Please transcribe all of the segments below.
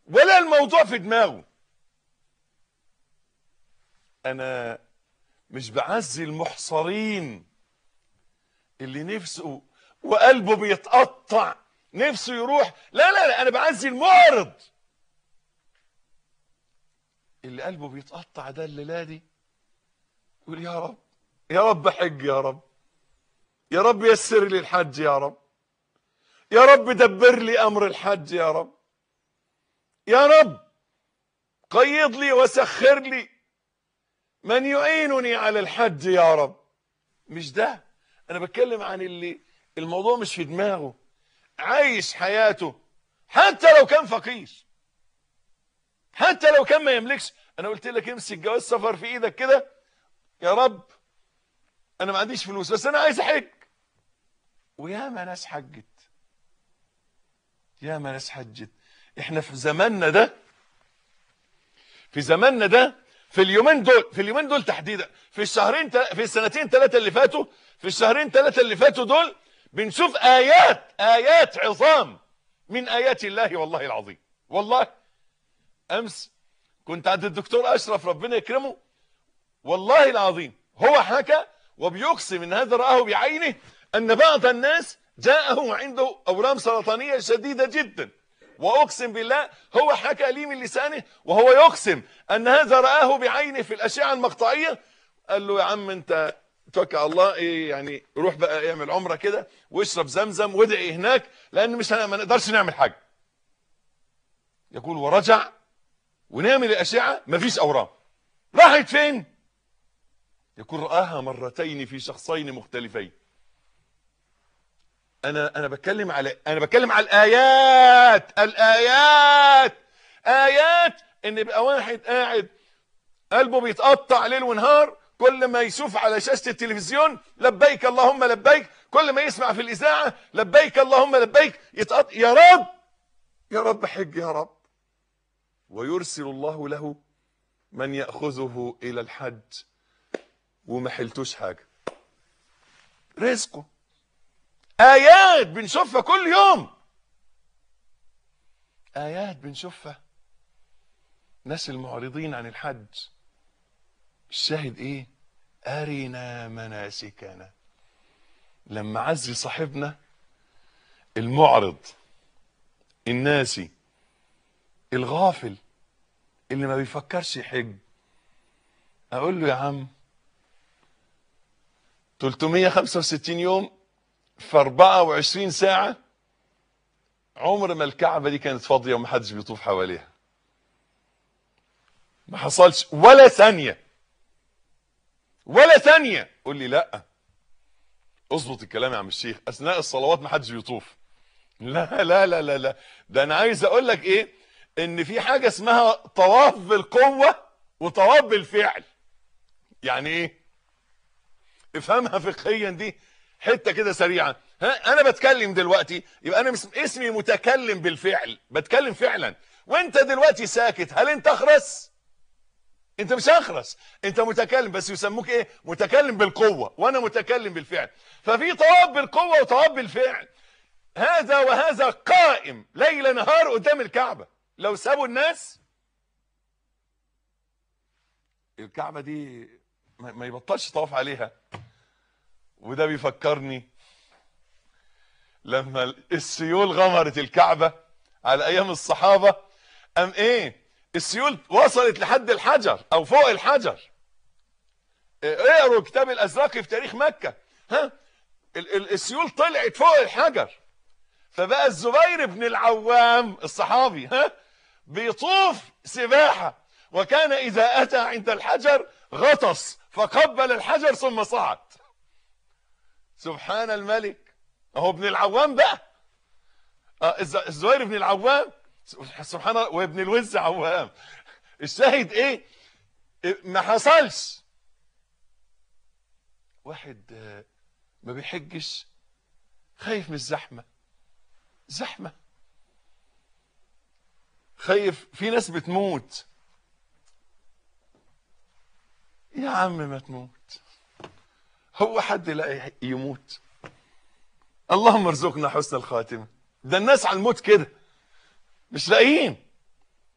ولا الموضوع في دماغه انا مش بعزي المحصرين اللي نفسه وقلبه بيتقطع نفسه يروح لا لا لا انا بعزي المعرض اللي قلبه بيتقطع ده الليله دي يقول يا رب يا رب حج يا رب يا رب يسر لي الحج يا رب يا رب دبر لي امر الحج يا رب يا رب قيض لي وسخر لي من يعينني على الحج يا رب مش ده انا بتكلم عن اللي الموضوع مش في دماغه عايش حياته حتى لو كان فقير حتى لو كان ما يملكش انا قلت لك امسك جواز سفر في ايدك كده يا رب انا ما عنديش فلوس بس انا عايز احج وياما ناس حجت ياما ناس حجت احنا في زماننا ده في زماننا ده في اليومين دول في اليومين دول تحديدا في الشهرين تل... في السنتين ثلاثه اللي فاتوا في الشهرين ثلاثه اللي فاتوا دول بنشوف ايات ايات عظام من ايات الله والله العظيم والله امس كنت عند الدكتور اشرف ربنا يكرمه والله العظيم هو حكى وبيقسم ان هذا راه بعينه ان بعض الناس جاءه عنده اورام سرطانيه شديده جدا واقسم بالله هو حكى لي من لسانه وهو يقسم ان هذا راه بعينه في الاشعه المقطعيه قال له يا عم انت توكل على الله ايه يعني روح بقى اعمل عمره كده واشرب زمزم وادعي هناك لان مش ما نقدرش نعمل حاجه يقول ورجع ونعمل الاشعه مفيش اورام راحت فين يقول راها مرتين في شخصين مختلفين انا انا بتكلم على انا بتكلم على الايات الايات ايات ان يبقى واحد قاعد قلبه بيتقطع ليل ونهار كل ما يشوف على شاشه التلفزيون لبيك اللهم لبيك كل ما يسمع في الاذاعه لبيك اللهم لبيك يتقطع يا رب يا رب حج يا رب ويرسل الله له من ياخذه الى الحج وما حلتوش حاجه رزقه ايات بنشوفها كل يوم ايات بنشوفها ناس المعرضين عن الحج الشاهد ايه ارنا مناسكنا لما عزي صاحبنا المعرض الناسي الغافل اللي ما بيفكرش يحج اقول له يا عم 365 يوم في 24 ساعة عمر ما الكعبة دي كانت فاضية ومحدش بيطوف حواليها ما حصلش ولا ثانية ولا ثانية قول لي لا اظبط الكلام يا عم الشيخ اثناء الصلوات ما حدش بيطوف لا لا لا لا لا ده انا عايز اقول لك ايه ان في حاجة اسمها طواف بالقوة وطواف بالفعل يعني ايه افهمها فقهيا دي حته كده سريعه ها انا بتكلم دلوقتي يبقى انا اسمي متكلم بالفعل بتكلم فعلا وانت دلوقتي ساكت هل انت اخرس انت مش اخرس انت متكلم بس يسموك ايه متكلم بالقوه وانا متكلم بالفعل ففي طواب بالقوه وطواب بالفعل هذا وهذا قائم ليل نهار قدام الكعبه لو سابوا الناس الكعبه دي ما يبطلش طواف عليها وده بيفكرني لما السيول غمرت الكعبة على ايام الصحابة ام ايه السيول وصلت لحد الحجر او فوق الحجر اقروا كتاب الازرقي في تاريخ مكة ها السيول طلعت فوق الحجر فبقى الزبير بن العوام الصحابي ها بيطوف سباحة وكان اذا اتى عند الحجر غطس فقبل الحجر ثم صعد سبحان الملك اهو ابن العوام بقى آه الزهير بن العوام سبحان الله وابن الوز عوام الشاهد ايه ما حصلش واحد ما بيحجش خايف من الزحمه زحمه خايف في ناس بتموت يا عم ما تموت هو حد لا يموت اللهم ارزقنا حسن الخاتمه ده الناس على الموت كده مش لاقيين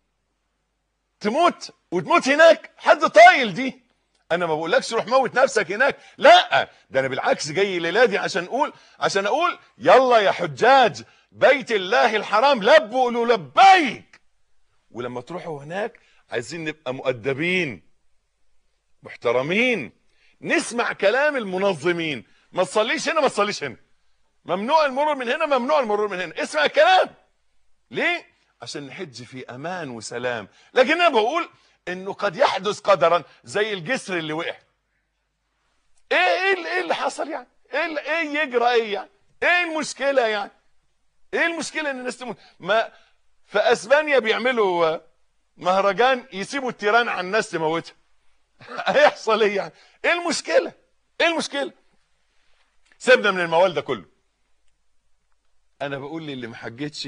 تموت وتموت هناك حد طايل دي انا ما بقولكش روح موت نفسك هناك لا ده انا بالعكس جاي الليله دي عشان اقول عشان اقول يلا يا حجاج بيت الله الحرام لبوا قولوا لبيك ولما تروحوا هناك عايزين نبقى مؤدبين محترمين نسمع كلام المنظمين ما تصليش هنا ما تصليش هنا ممنوع المرور من هنا ممنوع المرور من هنا اسمع الكلام ليه عشان نحج في امان وسلام لكن انا بقول انه قد يحدث قدرا زي الجسر اللي وقع ايه ايه اللي, إيه اللي حصل يعني ايه اللي ايه يجرى ايه يعني ايه المشكله يعني ايه المشكله ان الناس تموت ما في اسبانيا بيعملوا مهرجان يسيبوا التيران على الناس تموتها هيحصل ايه يعني ايه المشكله ايه المشكله سيبنا من الموال ده كله انا بقول للي ما حجتش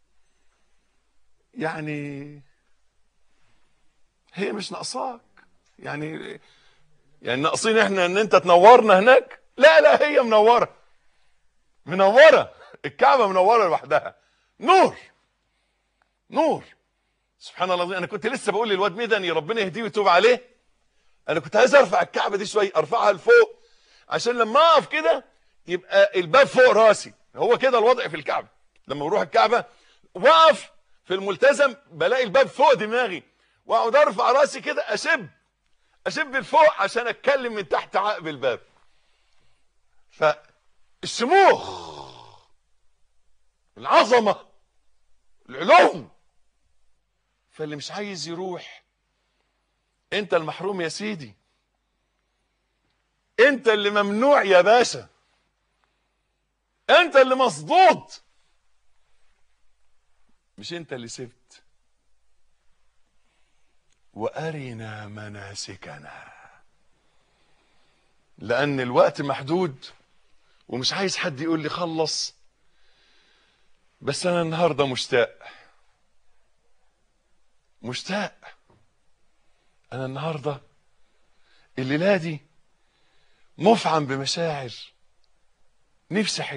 يعني هي مش ناقصاك يعني يعني ناقصين احنا ان انت تنورنا هناك لا لا هي منوره منوره الكعبه منوره لوحدها نور نور سبحان الله انا كنت لسه بقول للواد مدني ربنا يهديه ويتوب عليه انا كنت عايز ارفع الكعبه دي شويه ارفعها لفوق عشان لما اقف كده يبقى الباب فوق راسي هو كده الوضع في الكعبه لما بروح الكعبه واقف في الملتزم بلاقي الباب فوق دماغي واقعد ارفع راسي كده اشب اشب لفوق عشان اتكلم من تحت عقب الباب فالشموخ العظمه العلوم فاللي مش عايز يروح انت المحروم يا سيدي انت اللي ممنوع يا باشا انت اللي مصدود مش انت اللي سبت وارنا مناسكنا لان الوقت محدود ومش عايز حد يقول لي خلص بس انا النهارده مشتاق مشتاق انا النهارده الليله دي مفعم بمشاعر نفسي حج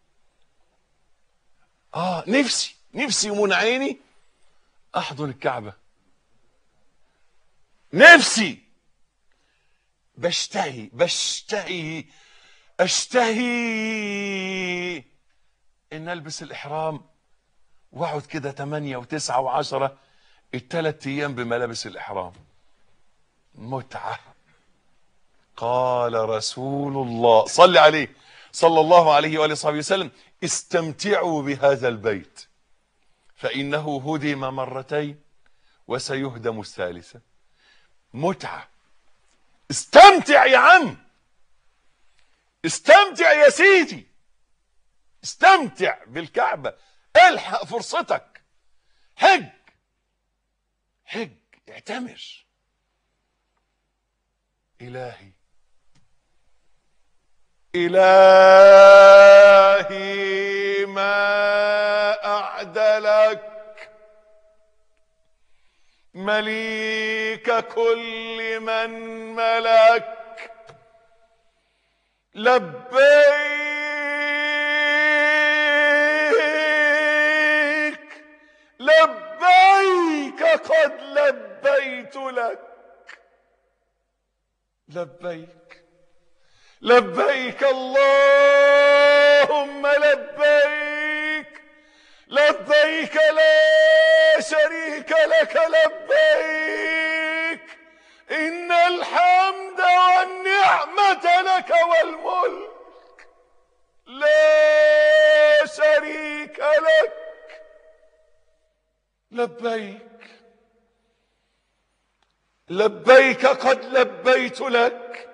اه نفسي نفسي ومن عيني احضن الكعبه نفسي بشتهي بشتهي اشتهي ان البس الاحرام واقعد كده 8 و9 و10 الثلاث ايام بملابس الاحرام متعه قال رسول الله صل عليه صلى الله عليه واله وصحبه وسلم استمتعوا بهذا البيت فانه هدم مرتين وسيهدم الثالثه متعه استمتع يا عم استمتع يا سيدي استمتع بالكعبه الحق فرصتك حج حج اعتمر إلهي إلهي ما أعدلك مليك كل من ملك لبيك لبيك قد لبيت لك لبيك لبيك اللهم لبيك لبيك لا شريك لك لبيك إن الحمد والنعمة لك والملك لا شريك لك لبيك لبيك قد لبيت لك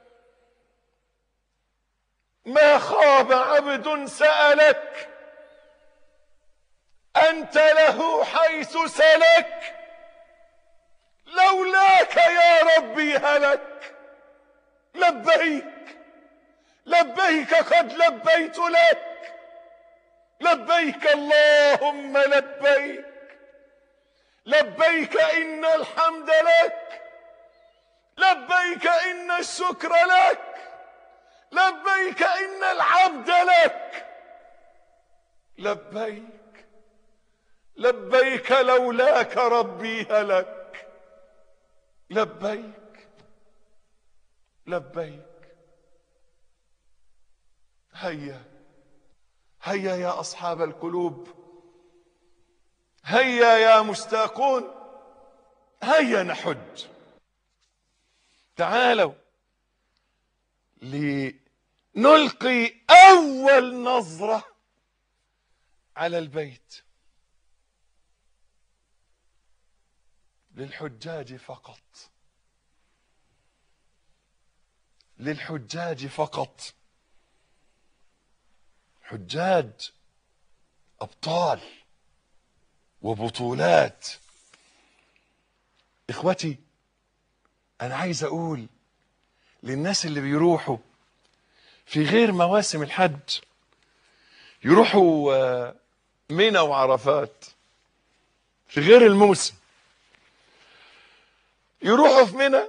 ما خاب عبد سألك أنت له حيث سلك لولاك يا ربي هلك لبيك لبيك قد لبيت لك لبيك اللهم لبيك لبيك إن الحمد لك لبيك إن الشكر لك لبيك إن العبد لك لبيك لبيك لولاك ربي هلك لبيك لبيك هيا هيا يا أصحاب القلوب هيا يا مشتاقون هيا نحج تعالوا لنلقي أول نظرة على البيت للحجاج فقط للحجاج فقط حجاج أبطال وبطولات إخوتي أنا عايز أقول للناس اللي بيروحوا في غير مواسم الحج يروحوا آه، منى وعرفات في غير الموسم يروحوا في منى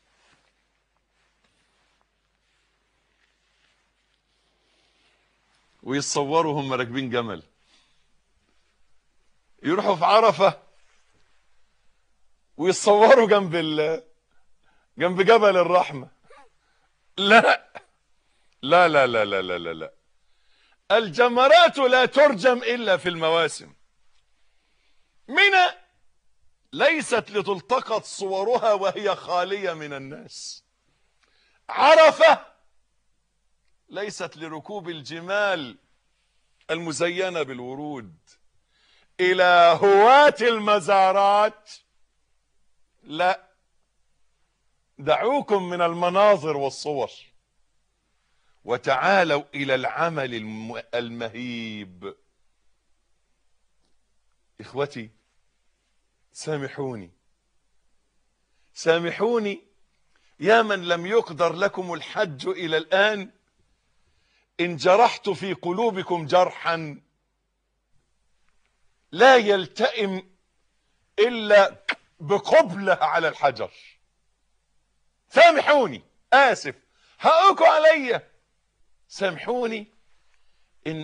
ويتصوروا هم راكبين جمل يروحوا في عرفة ويتصوروا جنب ال جنب جبل الرحمة لا لا لا لا لا لا لا, لا. الجمرات لا ترجم إلا في المواسم منى ليست لتلتقط صورها وهي خالية من الناس عرفة ليست لركوب الجمال المزينة بالورود إلى هواة المزارات لا دعوكم من المناظر والصور وتعالوا إلى العمل الم- المهيب إخوتي سامحوني سامحوني يا من لم يقدر لكم الحج إلى الآن إن جرحت في قلوبكم جرحا لا يلتئم إلا بقبلة على الحجر سامحوني آسف حقكم عليا سامحوني إن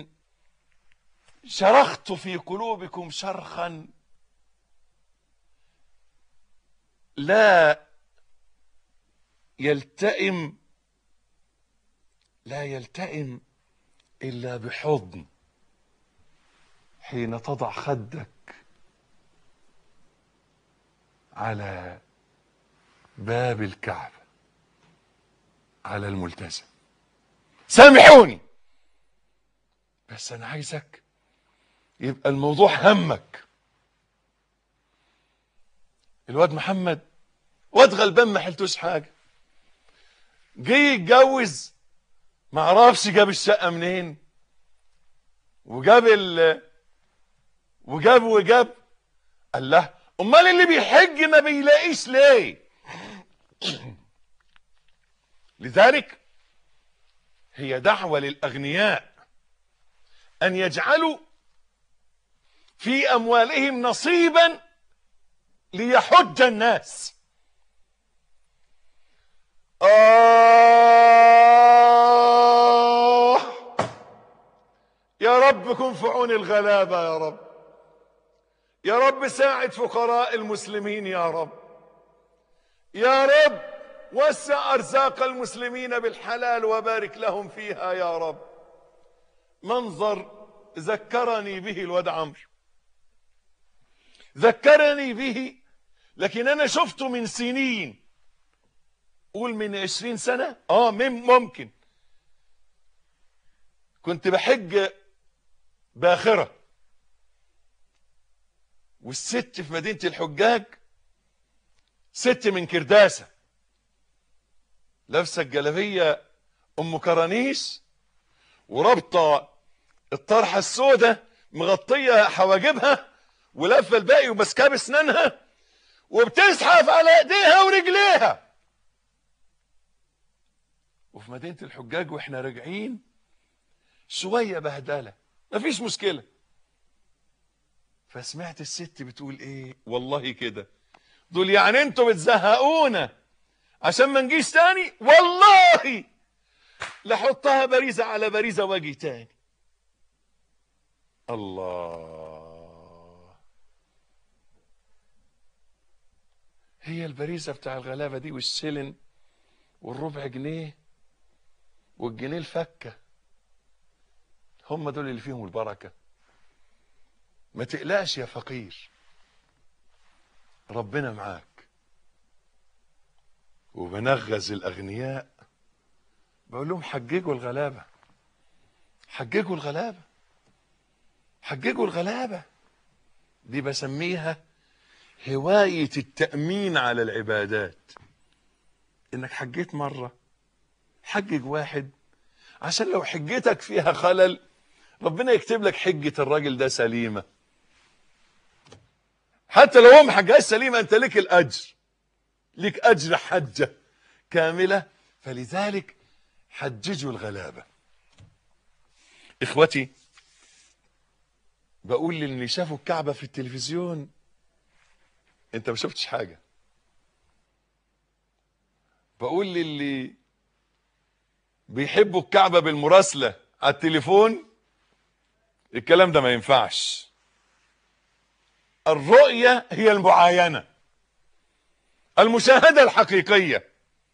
شرخت في قلوبكم شرخا لا يلتئم لا يلتئم إلا بحضن حين تضع خدك على باب الكعبة على الملتزم سامحوني بس أنا عايزك يبقى الموضوع همك الواد محمد واد غلبان ما حلتوش حاجة جه يتجوز ما عرفش جاب الشقة منين وجاب ال وجاب وجاب قال له امال اللي بيحج ما بيلاقيش ليه لذلك هي دعوة للأغنياء أن يجعلوا في أموالهم نصيبا ليحج الناس آه يا رب كن في عون الغلابة يا رب يا رب ساعد فقراء المسلمين يا رب يا رب وسع أرزاق المسلمين بالحلال وبارك لهم فيها يا رب منظر ذكرني به الواد عمرو ذكرني به لكن أنا شفته من سنين قول من عشرين سنة اه من ممكن كنت بحج باخرة والست في مدينة الحجاج ست من كرداسة لابسة الجلابية ام كرانيش ورابطة الطرحة السوداء مغطية حواجبها ولفة الباقي وماسكاه بسنانها وبتزحف على ايديها ورجليها وفي مدينة الحجاج واحنا راجعين شوية بهدلة مفيش مشكلة فسمعت الست بتقول ايه والله كده دول يعني انتوا بتزهقونا عشان ما نجيش تاني والله لحطها باريزة على باريزة واجي تاني الله هي البريزة بتاع الغلابة دي والسلن والربع جنيه والجنيه الفكة هم دول اللي فيهم البركة ما تقلقش يا فقير ربنا معاك وبنغز الأغنياء بقول لهم حججوا الغلابة حججوا الغلابة حججوا الغلابة دي بسميها هواية التأمين على العبادات انك حجيت مرة حجج واحد عشان لو حجتك فيها خلل ربنا يكتب لك حجة الراجل ده سليمة حتى لو هو ما حجهاش سليمة انت لك الاجر لك اجر حجة كاملة فلذلك حججوا الغلابة اخوتي بقول للي شافوا الكعبة في التلفزيون انت ما شفتش حاجة بقول للي بيحبوا الكعبة بالمراسلة على التليفون الكلام ده ما ينفعش الرؤية هي المعاينة المشاهدة الحقيقية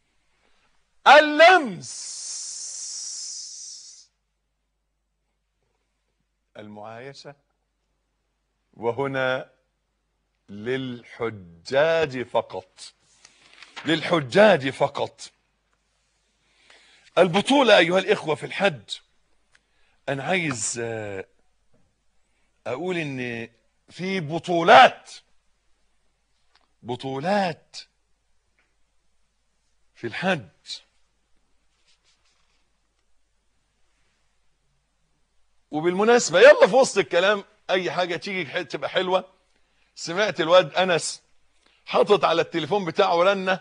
اللمس المعايشة وهنا للحجاج فقط للحجاج فقط البطولة أيها الإخوة في الحج أنا عايز آه، أقول إن في بطولات بطولات في الحج وبالمناسبة يلا في وسط الكلام أي حاجة تيجي ح- تبقى حلوة سمعت الواد أنس حاطط على التليفون بتاعه رنة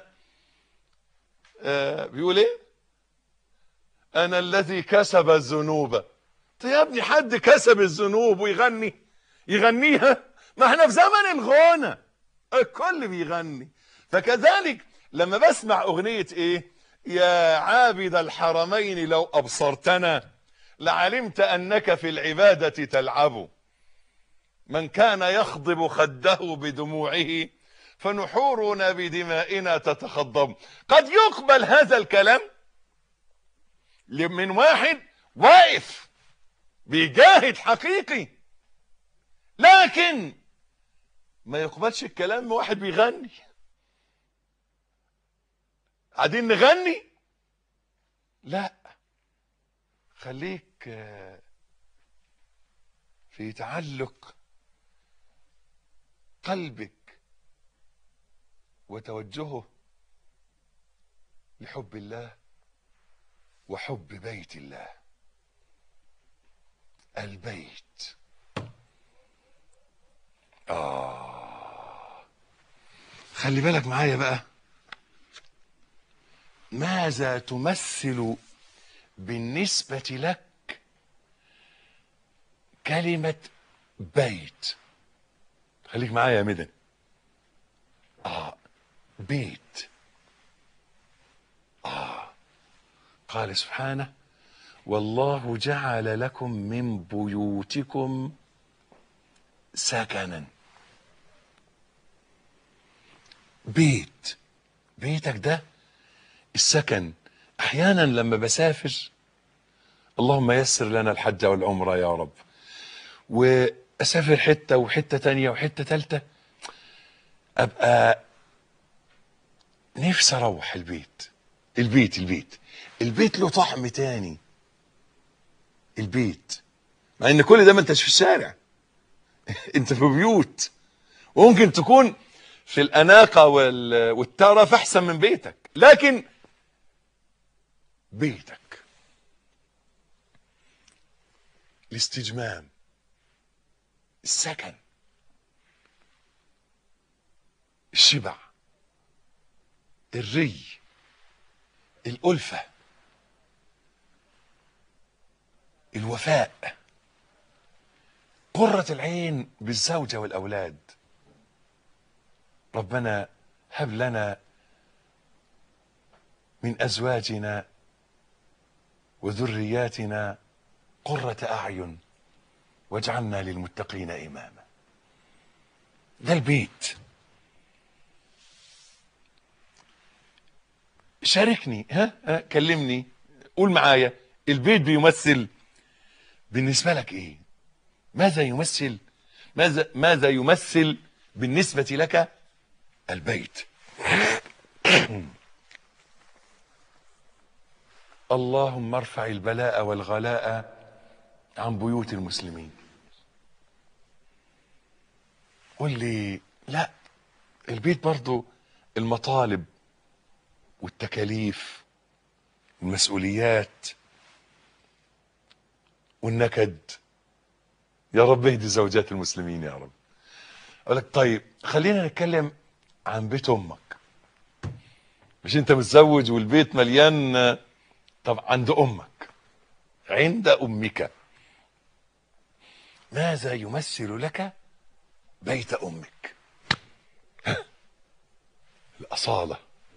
آه بيقول إيه؟ أنا الذي كسب الذنوب طيب يا ابني حد كسب الذنوب ويغني يغنيها ما احنا في زمن الغنى الكل بيغني فكذلك لما بسمع أغنية إيه يا عابد الحرمين لو أبصرتنا لعلمت أنك في العبادة تلعب من كان يخضب خده بدموعه فنحورنا بدمائنا تتخضب قد يقبل هذا الكلام من واحد واقف بيجاهد حقيقي لكن ما يقبلش الكلام من واحد بيغني قاعدين نغني لا خليك آه، في تعلق قلبك وتوجهه لحب الله وحب بيت الله البيت آه خلي بالك معايا بقى ماذا تمثل بالنسبة لك كلمة بيت خليك معايا يا مدن آه بيت آه قال سبحانه والله جعل لكم من بيوتكم سكنا بيت بيتك ده السكن احيانا لما بسافر اللهم يسر لنا الحج والعمره يا رب واسافر حته وحته تانية وحته تالتة ابقى نفسي اروح البيت البيت البيت البيت له طعم تاني البيت مع ان كل ده ما انتش في الشارع انت في بيوت وممكن تكون في الاناقه وال- والترف احسن من بيتك لكن بيتك الاستجمام السكن الشبع الري الألفة الوفاء قرة العين بالزوجة والأولاد ربنا هب لنا من أزواجنا وذرياتنا قرة أعين واجعلنا للمتقين إماما ده البيت شاركني ها, ها كلمني قول معايا البيت بيمثل بالنسبة لك ايه ماذا يمثل ماذا ماذا يمثل بالنسبة لك البيت اللهم ارفع البلاء والغلاء عن بيوت المسلمين قول لي لا البيت برضو المطالب والتكاليف والمسؤوليات والنكد يا رب اهدي زوجات المسلمين يا رب اقول لك طيب خلينا نتكلم عن بيت امك مش انت متزوج والبيت مليان طب عند امك عند امك ماذا يمثل لك بيت امك ها؟ الاصاله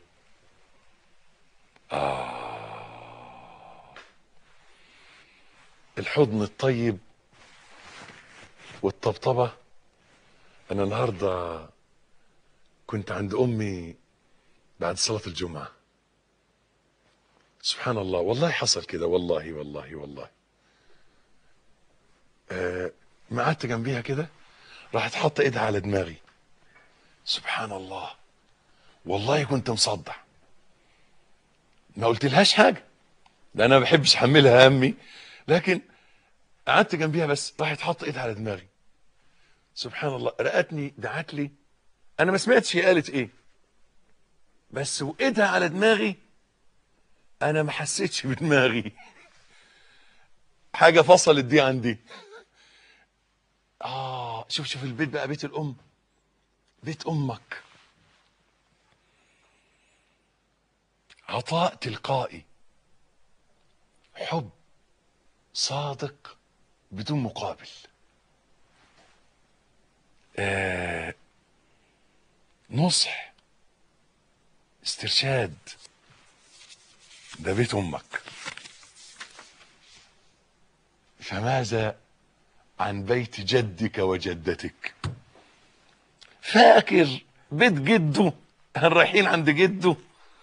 الحضن الطيب والطبطبة أنا النهاردة كنت عند أمي بعد صلاة الجمعة سبحان الله والله حصل كده والله والله والله آه ما قعدت جنبيها كده راحت حاطة ايدها على دماغي سبحان الله والله كنت مصدع ما قلت لهاش حاجة ده انا ما بحبش احملها همي لكن قعدت جنبيها بس راحت حاطه ايدها على دماغي سبحان الله رقتني دعت لي انا ما سمعتش هي قالت ايه بس وايدها على دماغي انا ما حسيتش بدماغي حاجه فصلت دي عندي اه شوف شوف البيت بقى بيت الام بيت امك عطاء تلقائي حب صادق بدون مقابل آه نصح استرشاد ده بيت امك فماذا عن بيت جدك وجدتك فاكر بيت جده هن رايحين عند جده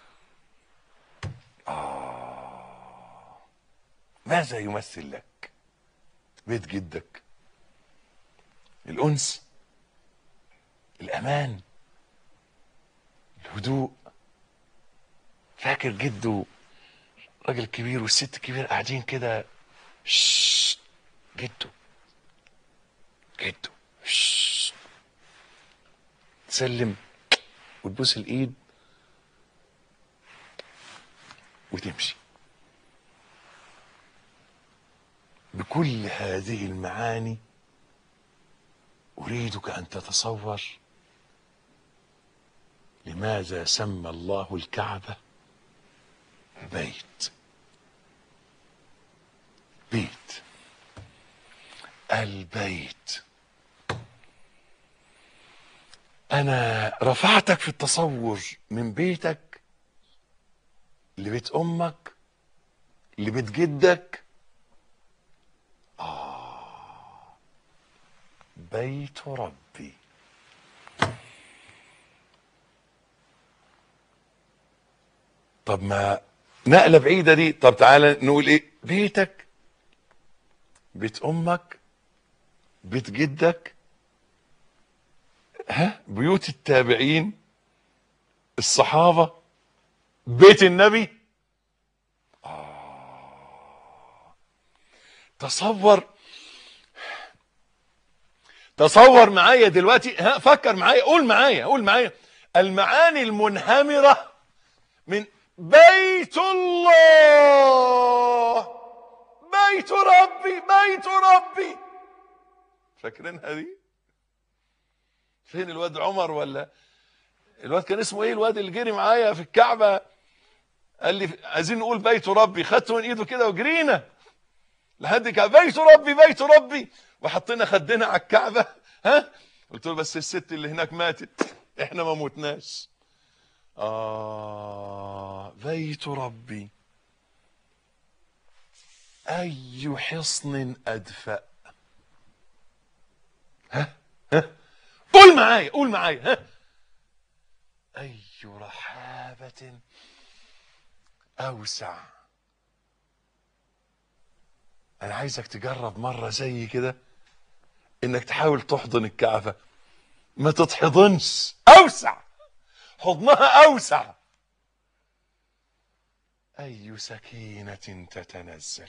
ماذا يمثل لك بيت جدك الأنس الأمان الهدوء فاكر جده راجل كبير والست كبير قاعدين كده شش جده جده شش تسلم وتبوس الايد وتمشي بكل هذه المعاني اريدك ان تتصور لماذا سمى الله الكعبه بيت بيت البيت انا رفعتك في التصور من بيتك لبيت امك لبيت جدك آه بيت ربي طب ما نقلة بعيدة دي طب تعالى نقول ايه بيتك بيت امك بيت جدك ها بيوت التابعين الصحابة بيت النبي آه. تصور تصور معايا دلوقتي ها فكر معايا قول معايا قول معايا المعاني المنهمرة من بيت الله بيت ربي بيت ربي فاكرينها دي فين الواد عمر ولا الواد كان اسمه ايه الواد اللي جري معايا في الكعبة قال لي عايزين نقول بيت ربي خدته من ايده كده وجرينا لحد كده بيت ربي بيت ربي وحطينا خدنا على الكعبة ها قلت له بس الست اللي هناك ماتت احنا ما موتناش آه بيت ربي أي حصن أدفأ ها ها قول معايا قول معايا ها أي رحابة اوسع انا عايزك تجرب مرة زي كده انك تحاول تحضن الكعبة ما تتحضنش اوسع حضنها اوسع اي سكينة تتنزل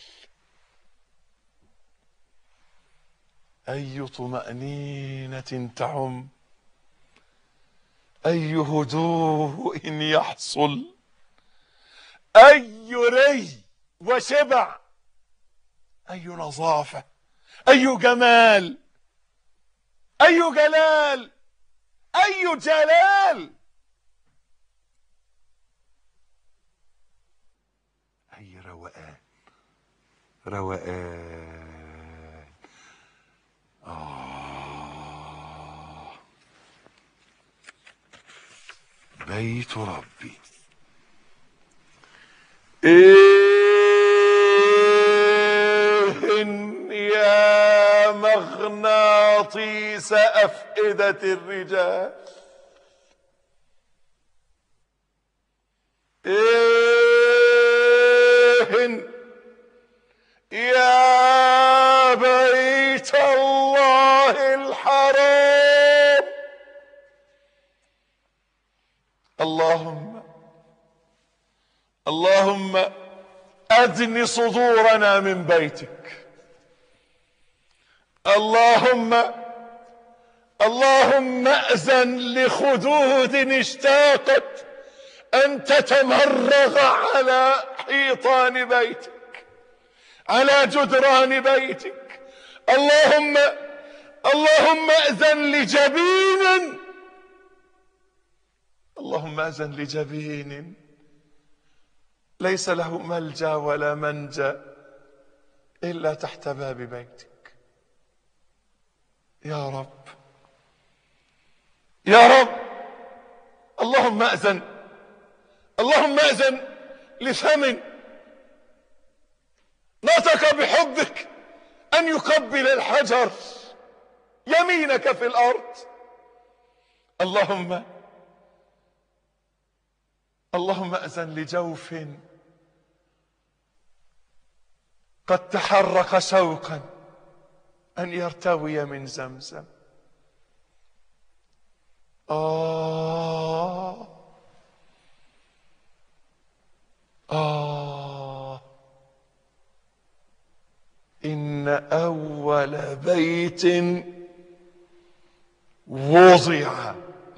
اي طمأنينة تعم اي هدوء يحصل اي ري وشبع اي نظافة اي جمال اي جلال اي جلال اي روقان روقان آه بيت ربي إيه يا مغناطيس أفئدة الرجال إيه يا بيت الله الحرام اللهم اللهم أدن صدورنا من بيتك اللهم اللهم أذن لخدود اشتاقت أن تتمرغ على حيطان بيتك على جدران بيتك اللهم اللهم أذن لجبين اللهم أذن لجبين ليس له ملجا ولا منجا إلا تحت باب بيتك يا رب يا رب اللهم أذن اللهم أذن لثمن نطق بحبك أن يقبل الحجر يمينك في الأرض اللهم اللهم أذن لجوف قد تحرك شوقا أن يرتوي من زمزم آه آه إن أول بيت وضع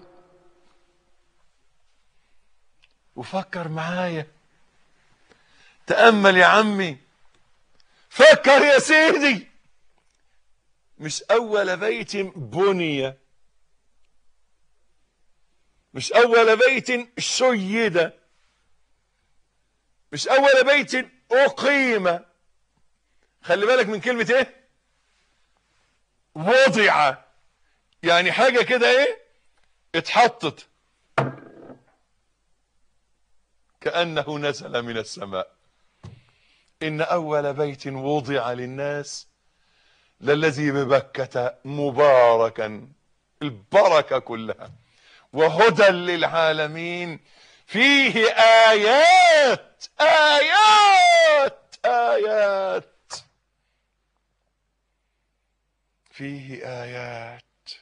وفكر معايا تأمل يا عمي فكر يا سيدي مش أول بيت بني مش أول بيت شيد مش أول بيت أقيم خلي بالك من كلمة إيه وضع يعني حاجة كده إيه اتحطت كأنه نزل من السماء إن أول بيت وضع للناس للذي ببكة مباركا البركة كلها وهدى للعالمين فيه آيات آيات آيات فيه آيات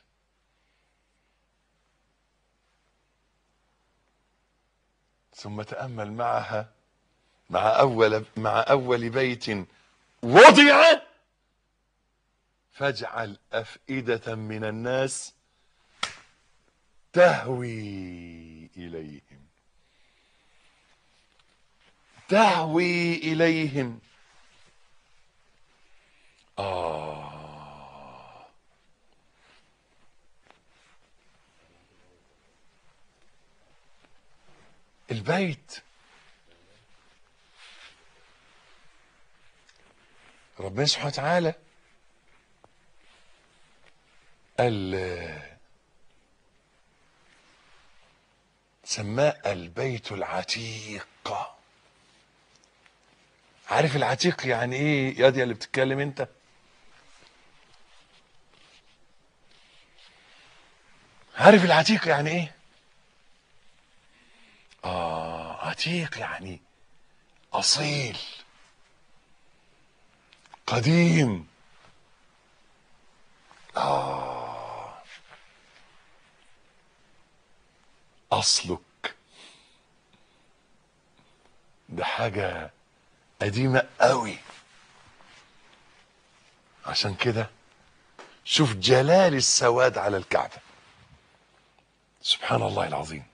ثم تأمل معها مع أول مع أول بيت وضع فاجعل أفئدة من الناس تهوي إليهم تهوي إليهم آه البيت ربنا سبحانه وتعالى قال سماه البيت العتيق عارف العتيق يعني ايه يا دي اللي بتتكلم انت عارف العتيق يعني ايه اه عتيق يعني اصيل قديم آه أصلك ده حاجة قديمة قوي عشان كده شوف جلال السواد على الكعبة سبحان الله العظيم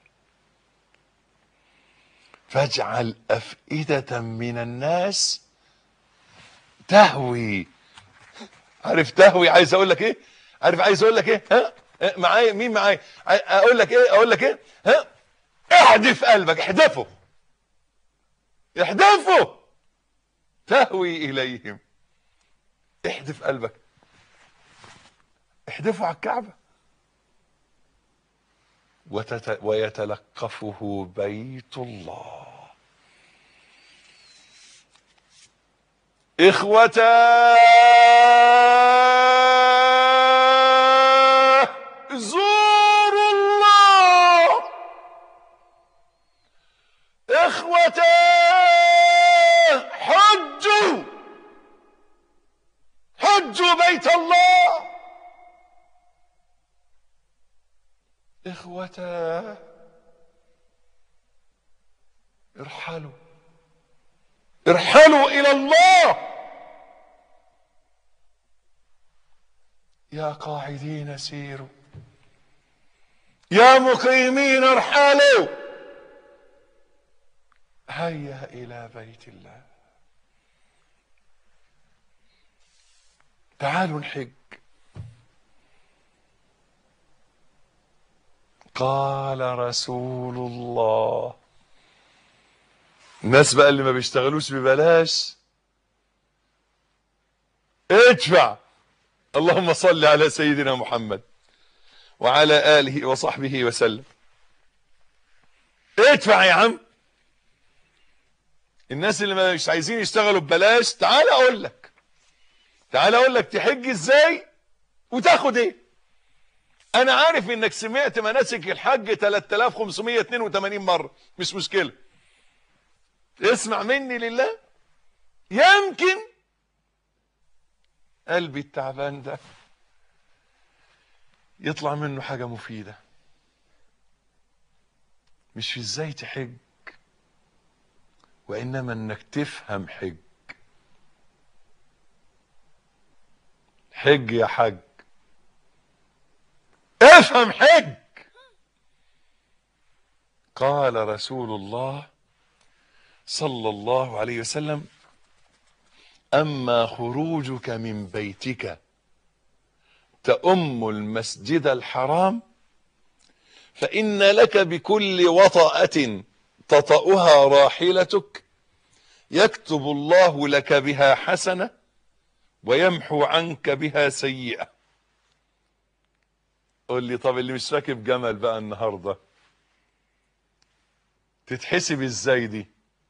فاجعل أفئدة من الناس تهوي عارف تهوي عايز اقول لك ايه عارف عايز اقول لك ايه ها ها؟ معايا مين معايا عاي- اقول لك ايه اقول لك ايه ها احدف قلبك احدفه احدفه تهوي اليهم احدف قلبك احدفه على الكعبه وتت... ويتلقفه بيت الله إخوتا زوروا الله إخوتا حجوا حجوا بيت الله إخوتا ارحلوا ارحلوا إلى الله يا قاعدين سيروا يا مقيمين ارحلوا هيا إلى بيت الله تعالوا نحج قال رسول الله الناس بقى اللي ما بيشتغلوش ببلاش ادفع اللهم صل على سيدنا محمد وعلى آله وصحبه وسلم ادفع يا عم الناس اللي مش عايزين يشتغلوا ببلاش تعال اقول لك تعال اقول لك تحج ازاي وتاخد ايه انا عارف انك سمعت مناسك الحج 3582 مرة مش مشكلة اسمع مني لله يمكن قلبي التعبان ده يطلع منه حاجة مفيدة مش في ازاي تحج وانما انك تفهم حج حج يا حج افهم حج قال رسول الله صلى الله عليه وسلم اما خروجك من بيتك تؤم المسجد الحرام فان لك بكل وطأة تطأها راحلتك يكتب الله لك بها حسنة ويمحو عنك بها سيئة قول لي طب اللي مش راكب جمل بقى النهاردة تتحسب ازاي دي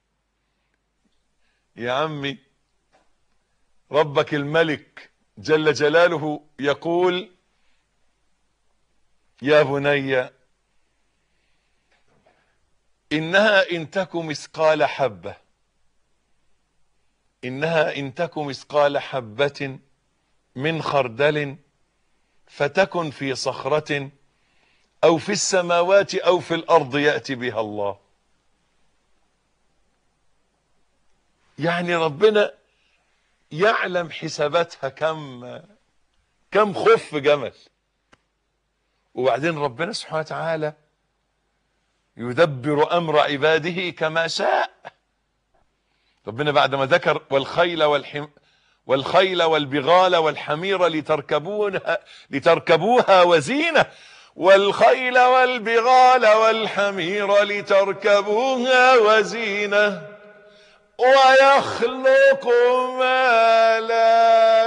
يا عمي ربك الملك جل جلاله يقول يا بني إنها إن تك مثقال حبة إنها إن تك مثقال حبة من خردل فتكن في صخرة أو في السماوات أو في الأرض يأتي بها الله يعني ربنا يعلم حساباتها كم كم خف جمل وبعدين ربنا سبحانه وتعالى يدبر امر عباده كما شاء ربنا بعد ما ذكر والخيل والحم والخيل والبغال والحمير لتركبونها لتركبوها وزينه والخيل والبغال والحمير لتركبوها وزينه ويخلق ما لا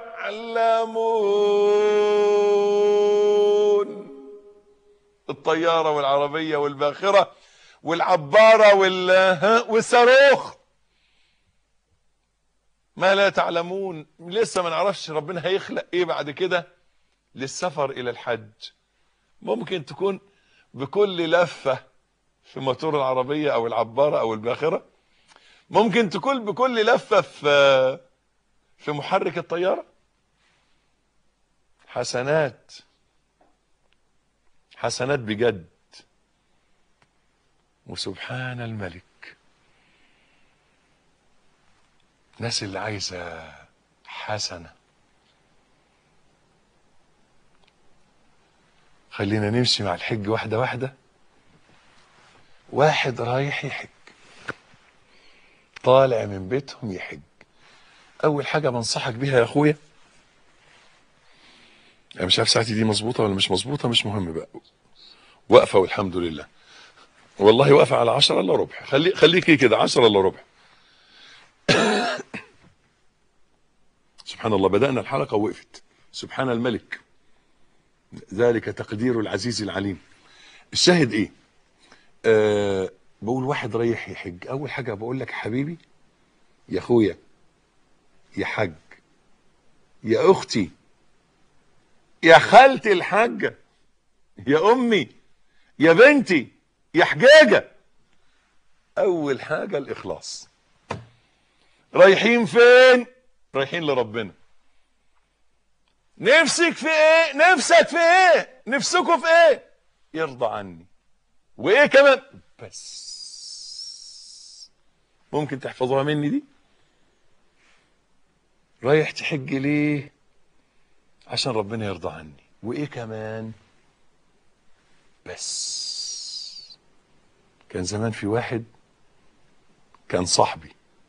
تعلمون الطيارة والعربية والباخرة والعبارة وال... ها؟ والصاروخ ما لا تعلمون لسه ما نعرفش ربنا هيخلق ايه بعد كده للسفر الى الحج ممكن تكون بكل لفة في موتور العربية او العبارة او الباخرة ممكن تكون بكل لفة في في محرك الطيارة حسنات حسنات بجد وسبحان الملك الناس اللي عايزة حسنة خلينا نمشي مع الحج واحدة واحدة واحد رايح يحج طالع من بيتهم يحج اول حاجه بنصحك بيها يا اخويا انا مش عارف ساعتي دي مظبوطه ولا مش مظبوطه مش مهم بقى واقفه والحمد لله والله واقفه على 10 الا ربع خلي خليكي كده 10 الا ربع سبحان الله بدانا الحلقه وقفت سبحان الملك ذلك تقدير العزيز العليم الشاهد ايه أه بقول واحد رايح يحج اول حاجه بقول لك حبيبي يا اخويا يا حج يا اختي يا خالتي الحاجه يا امي يا بنتي يا حجاجه اول حاجه الاخلاص رايحين فين رايحين لربنا نفسك في ايه نفسك في ايه نفسكوا في ايه يرضى عني وايه كمان بس ممكن تحفظوها مني دي رايح تحج ليه عشان ربنا يرضى عني وايه كمان بس كان زمان في واحد كان صاحبي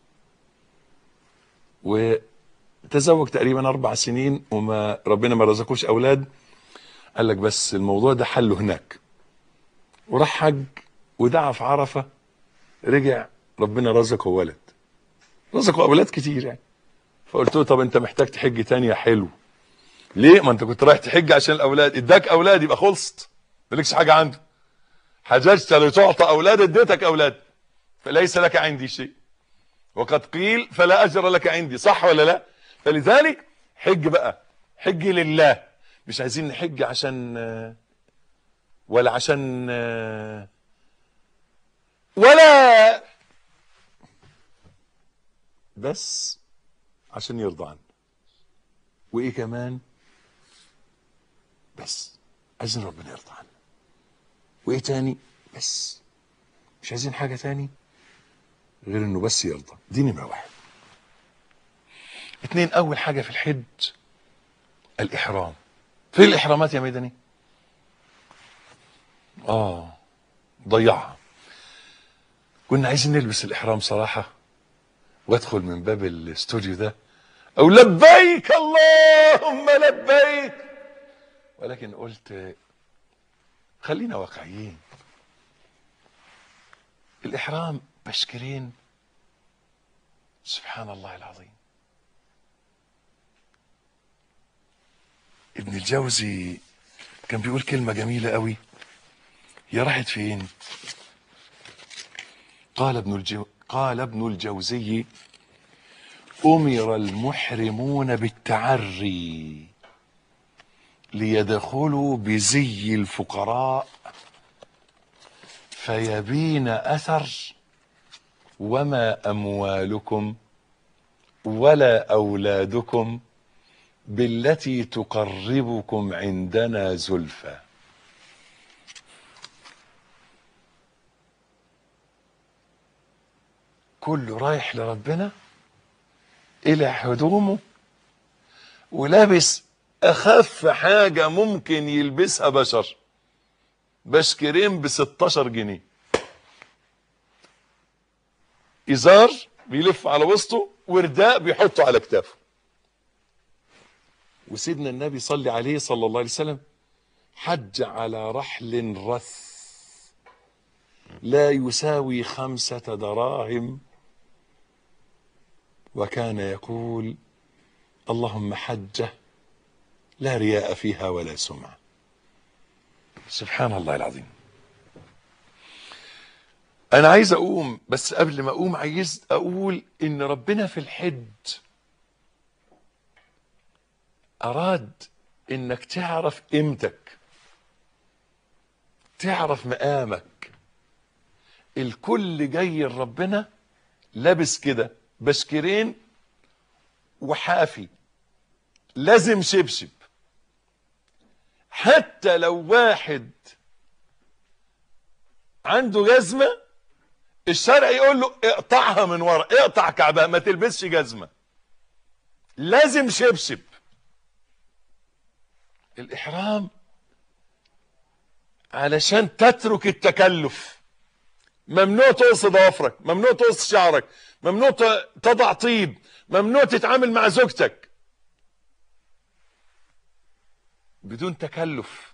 وتزوج تقريبا اربع سنين وما ربنا ما رزقوش اولاد قال لك بس الموضوع ده حله هناك وراح حج ودعا في عرفه رجع ربنا رزقه ولد رزقه اولاد كتير يعني فقلت له طب انت محتاج تحج تاني يا حلو ليه ما انت كنت رايح تحج عشان الاولاد اداك اولاد يبقى خلصت مالكش حاجه عنده حججت لتعطى اولاد اديتك اولاد فليس لك عندي شيء وقد قيل فلا اجر لك عندي صح ولا لا فلذلك حج بقى حج لله مش عايزين نحج عشان ولا عشان ولا بس عشان يرضى عنه وايه كمان بس عايزين ربنا يرضى عنه وايه تاني بس مش عايزين حاجه تاني غير انه بس يرضى دي نمره واحد اتنين اول حاجه في الحج الاحرام في الاحرامات يا ميداني اه ضيعها كنا عايزين نلبس الاحرام صراحه وادخل من باب الاستوديو ده او لبيك اللهم لبيك ولكن قلت خلينا واقعيين الاحرام بشكرين سبحان الله العظيم ابن الجوزي كان بيقول كلمة جميلة قوي هي راحت فين قال ابن الجو قال ابن الجوزي أمر المحرمون بالتعري ليدخلوا بزي الفقراء فيبين أثر وما أموالكم ولا أولادكم بالتي تقربكم عندنا زلفى كله رايح لربنا إلى هدومه ولابس أخف حاجة ممكن يلبسها بشر بشكرين ب 16 جنيه إزار بيلف على وسطه ورداء بيحطه على كتافه وسيدنا النبي صلى عليه صلى الله عليه وسلم حج على رحل رث لا يساوي خمسة دراهم وكان يقول اللهم حجه لا رياء فيها ولا سمعة سبحان الله العظيم انا عايز اقوم بس قبل ما اقوم عايز اقول ان ربنا في الحج اراد انك تعرف قيمتك تعرف مقامك الكل جاي لربنا لابس كده بشكرين وحافي لازم شبشب حتى لو واحد عنده جزمة الشرع يقول له اقطعها من ورا اقطع كعبها ما تلبسش جزمة لازم شبشب الإحرام علشان تترك التكلف ممنوع تقص ضوافرك ممنوع تقص شعرك ممنوع ت- تضع طيب ممنوع تتعامل مع زوجتك بدون تكلف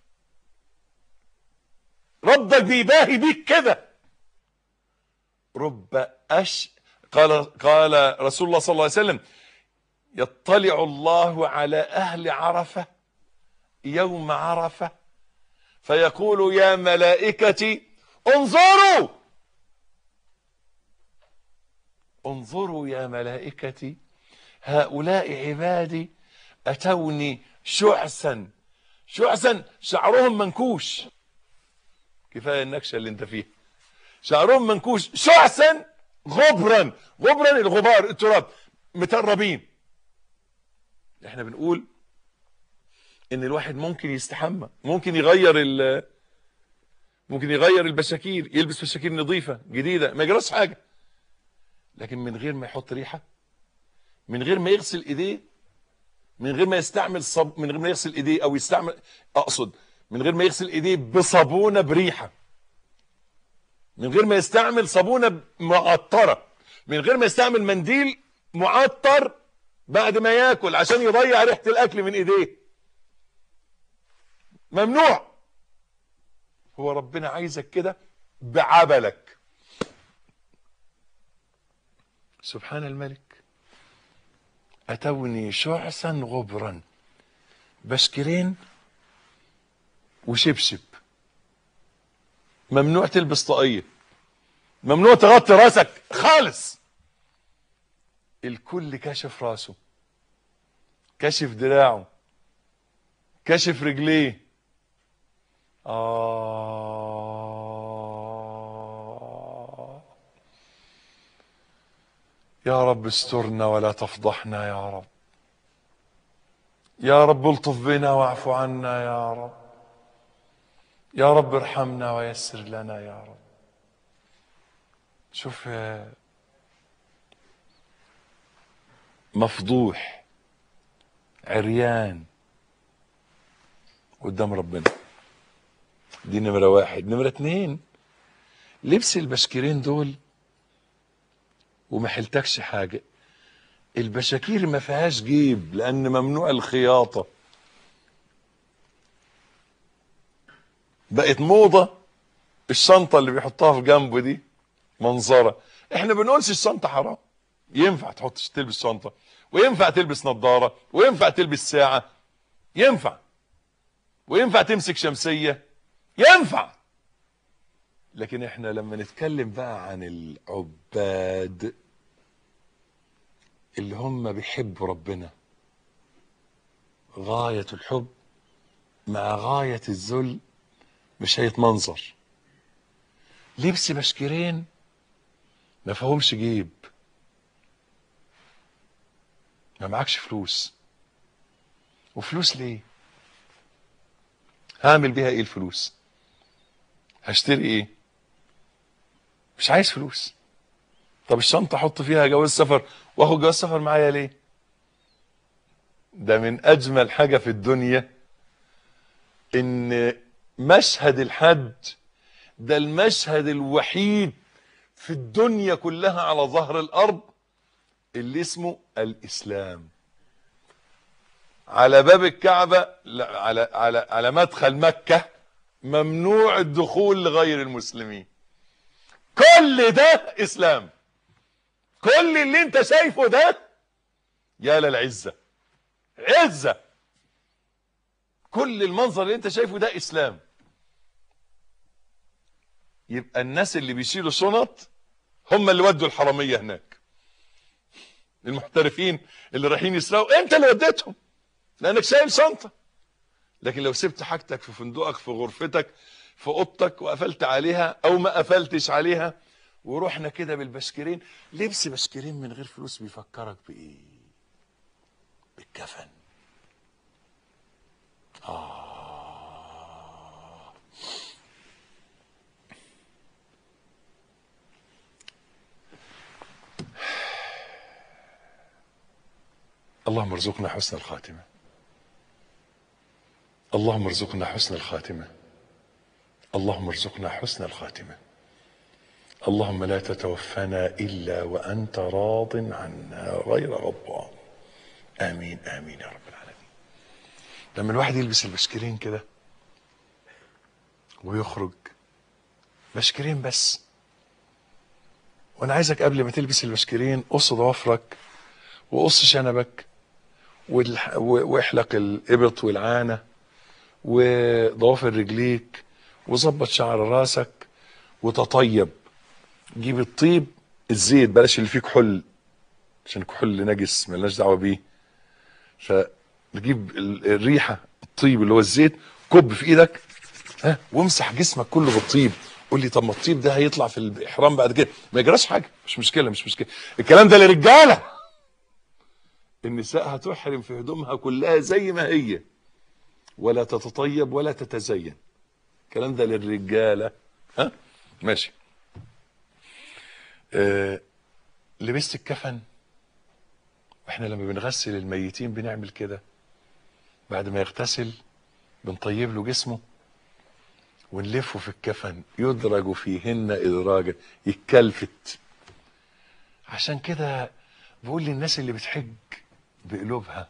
ربك بيباهي بيك كده رب أش قال قال رسول الله صلى الله عليه وسلم يطلع الله على أهل عرفة يوم عرفة فيقول يا ملائكتي انظروا انظروا يا ملائكتي هؤلاء عبادي أتوني شعثا شعثا شعرهم منكوش كفاية النكشة اللي انت فيها شعرهم منكوش شعثا غبرا غبرا الغبار التراب متربين احنا بنقول ان الواحد ممكن يستحمى ممكن يغير ال ممكن يغير البشاكير يلبس بشاكير نظيفة جديدة ما يجراش حاجة لكن من غير ما يحط ريحة من غير ما يغسل ايديه من غير ما يستعمل صب من غير ما يغسل ايديه او يستعمل اقصد من غير ما يغسل ايديه بصابونة بريحة من غير ما يستعمل صابونة معطرة من غير ما يستعمل منديل معطر بعد ما ياكل عشان يضيع ريحة الاكل من ايديه ممنوع هو ربنا عايزك كده بعبلك سبحان الملك أتوني شعثا غبرا بشكرين وشبشب ممنوع تلبس طاقية ممنوع تغطي راسك خالص الكل كاشف راسه كاشف دراعه كاشف رجليه آه يا رب استرنا ولا تفضحنا يا رب يا رب الطف بنا واعف عنا يا رب يا رب ارحمنا ويسر لنا يا رب شوف آه، مفضوح عريان قدام ربنا دي نمرة واحد نمرة اتنين لبس البشكيرين دول وما حلتكش حاجة البشاكير ما فيهاش جيب لأن ممنوع الخياطة بقت موضة الشنطة اللي بيحطها في جنبه دي منظرة احنا بنقولش الشنطة حرام ينفع تحط تلبس شنطة وينفع تلبس نظارة وينفع تلبس ساعة ينفع وينفع تمسك شمسية ينفع لكن احنا لما نتكلم بقى عن العباد اللي هم بيحبوا ربنا غاية الحب مع غاية الذل مش هيتمنظر لبس بشكيرين ما فيهمش جيب ما معكش فلوس وفلوس ليه هعمل بيها ايه الفلوس هشتري ايه مش عايز فلوس طب الشنطه احط فيها جواز سفر واخد جواز سفر معايا ليه ده من اجمل حاجه في الدنيا ان مشهد الحج ده المشهد الوحيد في الدنيا كلها على ظهر الارض اللي اسمه الاسلام على باب الكعبه لا على على على مدخل مكه ممنوع الدخول لغير المسلمين كل ده اسلام كل اللي انت شايفه ده يا للعزه عزه كل المنظر اللي انت شايفه ده اسلام يبقى الناس اللي بيشيلوا شنط هم اللي ودوا الحراميه هناك المحترفين اللي رايحين يسرقوا انت اللي وديتهم لانك شايل شنطه لكن لو سبت حاجتك في فندقك في غرفتك في اوضتك وقفلت عليها او ما قفلتش عليها ورحنا كده بالبشكرين لبس بشكرين من غير فلوس بيفكرك بايه بالكفن اللهم ارزقنا حسن الخاتمة اللهم ارزقنا حسن الخاتمة اللهم ارزقنا حسن الخاتمة اللهم لا تتوفنا إلا وأنت راض عنا غير غضبان آمين آمين يا رب العالمين لما الواحد يلبس البشكرين كده ويخرج بشكرين بس وانا عايزك قبل ما تلبس البشكرين قص ضوافرك وقص شنبك والح- و- واحلق الابط والعانه وضوافر رجليك وظبط شعر راسك وتطيب جيب الطيب الزيت بلاش اللي فيه كحول عشان الكحول نجس ملناش دعوه بيه فنجيب ال- الريحه الطيب اللي هو الزيت كب في ايدك ها وامسح جسمك كله بالطيب قول لي طب ما الطيب ده هيطلع في الاحرام بعد كده ما يجراش حاجه مش مشكله مش مشكله الكلام ده للرجاله النساء هتحرم في هدومها كلها زي ما هي ولا تتطيب ولا تتزين الكلام ده للرجاله ها ماشي آه لبست الكفن واحنا لما بنغسل الميتين بنعمل كده بعد ما يغتسل بنطيب له جسمه ونلفه في الكفن يدرج فيهن ادراجا يتكلفت عشان كده بقول للناس اللي بتحج بقلوبها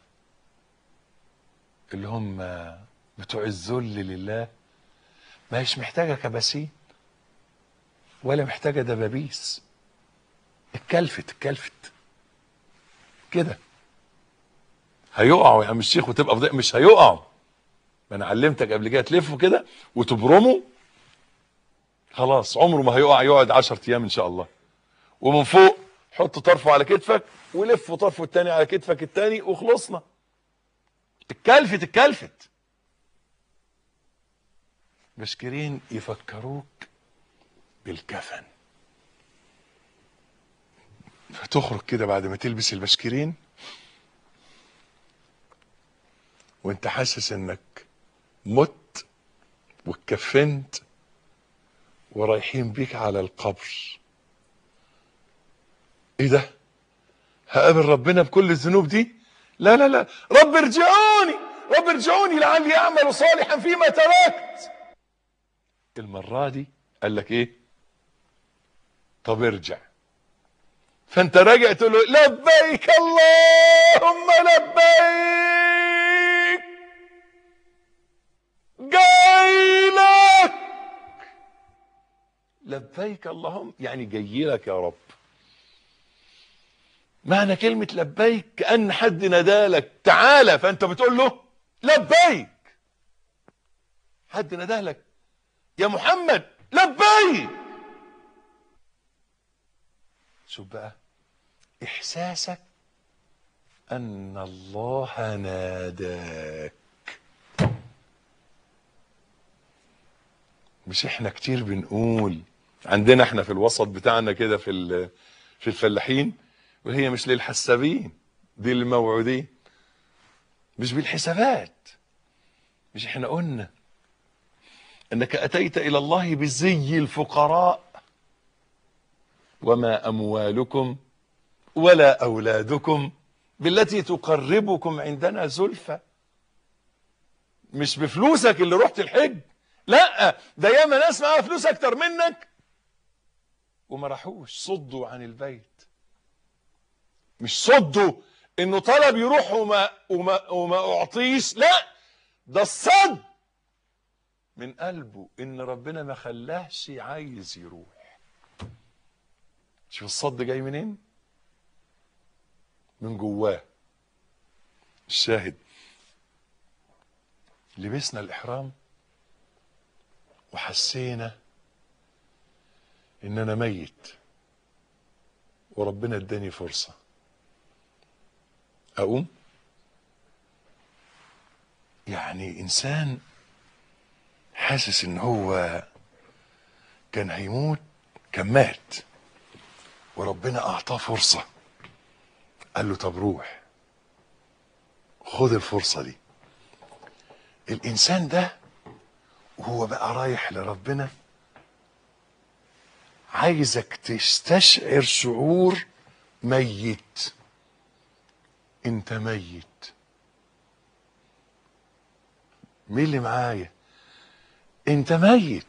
اللي هم بتوع الذل لله ما هيش محتاجه كباسين ولا محتاجه دبابيس اتكلفت اتكلفت كده هيقعوا يا عم الشيخ وتبقى فضيح مش هيقعوا ما انا علمتك قبل كده تلفه كده وتبرمه خلاص عمره ما هيقع يقعد 10 ايام ان شاء الله ومن فوق حط طرفه على كتفك ولف طرفه التاني على كتفك التاني وخلصنا اتكلفت اتكلفت بشكرين يفكروك بالكفن فتخرج كده بعد ما تلبس البشكرين وانت حاسس انك مت واتكفنت ورايحين بيك على القبر ايه ده هقابل ربنا بكل الذنوب دي لا لا لا رب ارجعوني رب ارجعوني لعلي اعمل صالحا فيما تركت المرة دي قال لك ايه طب ارجع فانت راجع تقول له لبيك اللهم لبيك جاي لك لبيك اللهم يعني جاي لك يا رب معنى كلمة لبيك كأن حد نادالك تعالى فأنت بتقول له لبيك حد نادالك يا محمد لبيك شوف بقى إحساسك أن الله ناداك مش احنا كتير بنقول عندنا احنا في الوسط بتاعنا كده في ال- في الفلاحين وهي مش للحسابين دي للموعودين مش بالحسابات مش احنا قلنا انك اتيت الى الله بزي الفقراء وما اموالكم ولا اولادكم بالتي تقربكم عندنا زلفى مش بفلوسك اللي رحت الحج لا ده ياما ناس معاها فلوس اكتر منك وما راحوش صدوا عن البيت مش صدوا انه طلب يروح وما وما وما اعطيش لا ده الصد من قلبه ان ربنا ما خلاهش عايز يروح شوف الصد جاي منين من جواه الشاهد لبسنا الاحرام وحسينا ان انا ميت وربنا اداني فرصه اقوم يعني انسان حاسس ان هو كان هيموت كان مات وربنا اعطاه فرصه قال له طب روح خد الفرصه دي الانسان ده وهو بقى رايح لربنا عايزك تستشعر شعور ميت انت ميت مين اللي معايا انت ميت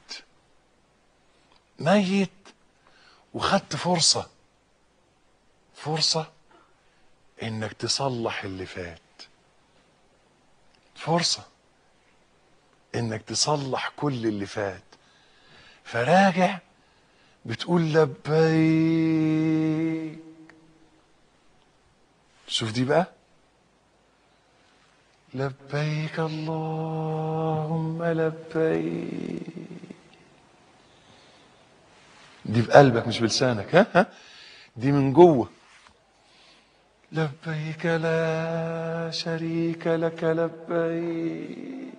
ميت وخدت فرصة فرصة انك تصلح اللي فات فرصة انك تصلح كل اللي فات فراجع بتقول لبيك شوف دي بقى لبيك اللهم لبيك دي بقلبك مش بلسانك ها ها دي من جوه لبيك لا شريك لك لبيك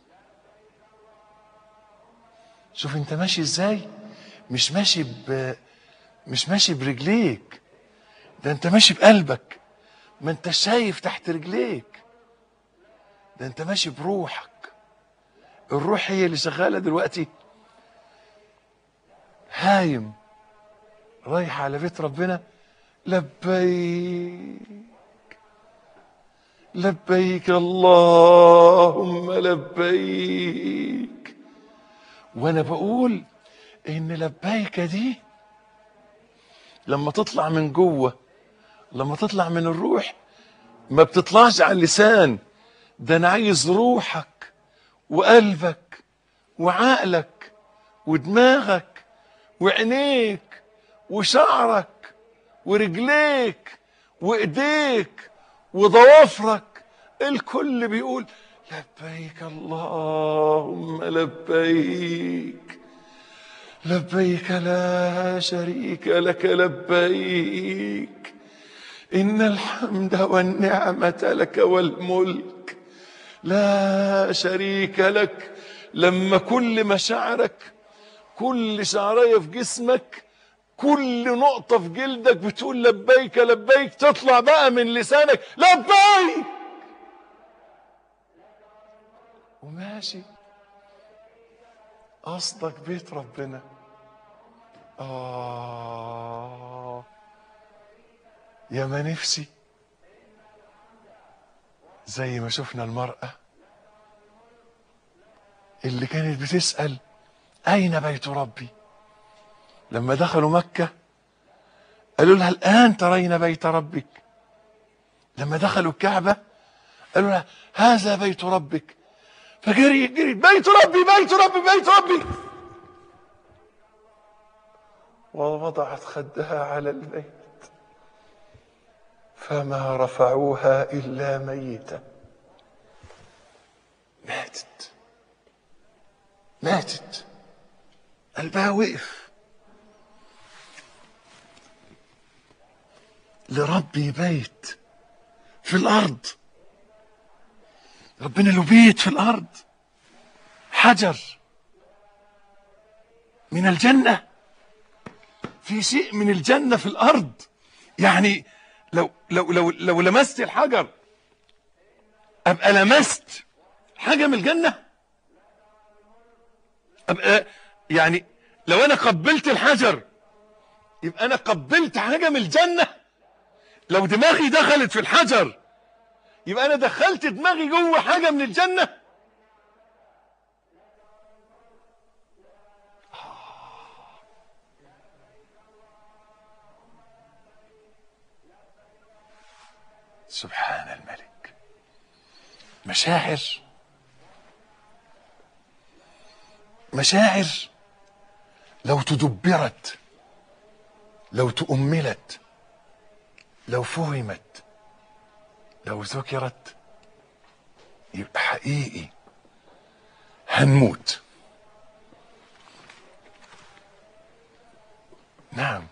شوف انت ماشي ازاي مش ماشي ب مش ماشي برجليك ده انت ماشي بقلبك ما انت شايف تحت رجليك ده انت ماشي بروحك الروح هي اللي شغاله دلوقتي هايم رايح على بيت ربنا لبيك لبيك اللهم لبيك وانا بقول ان لبيك دي لما تطلع من جوه لما تطلع من الروح ما بتطلعش على اللسان ده انا عايز روحك وقلبك وعقلك ودماغك وعينيك وشعرك ورجليك وايديك وضوافرك الكل بيقول لبيك اللهم لبيك لبيك لا شريك لك لبيك ان الحمد والنعمه لك والملك لا شريك لك لما كل مشاعرك كل شعرية في جسمك كل نقطة في جلدك بتقول لبيك لبيك تطلع بقى من لسانك لبيك وماشي قصدك بيت ربنا آه يا ما نفسي زي ما شفنا المرأة اللي كانت بتسأل أين بيت ربي لما دخلوا مكة قالوا لها الآن ترين بيت ربك لما دخلوا الكعبة قالوا لها هذا بيت ربك فجري جري بيت ربي بيت ربي بيت ربي ووضعت خدها على البيت فما رفعوها إلا ميتة ماتت ماتت قلبها وقف لربي بيت في الارض ربنا له بيت في الارض حجر من الجنه في شيء من الجنه في الارض يعني لو لو لو لو لمست الحجر ابقى لمست حاجه من الجنه ابقى يعني لو انا قبلت الحجر يبقى انا قبلت حاجه من الجنه لو دماغي دخلت في الحجر يبقى انا دخلت دماغي جوه حاجه من الجنه سبحان الملك مشاعر مشاعر لو تدبرت لو تؤملت لو فهمت لو ذكرت يبقى حقيقي هنموت نعم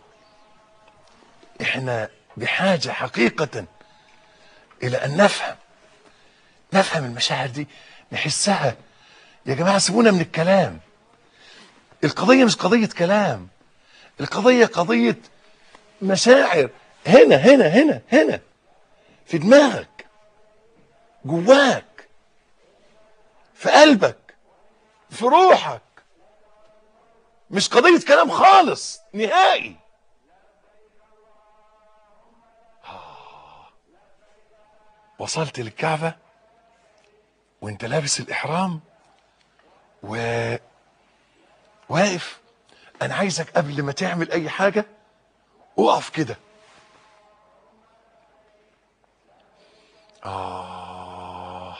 احنا بحاجة حقيقة الى ان نفهم نفهم المشاعر دي نحسها يا جماعة سيبونا من الكلام القضية مش قضية كلام القضية قضية مشاعر هنا هنا هنا هنا في دماغك جواك في قلبك في روحك مش قضية كلام خالص نهائي آه. وصلت للكعبة وانت لابس الإحرام و واقف أنا عايزك قبل ما تعمل أي حاجة اقف كده آه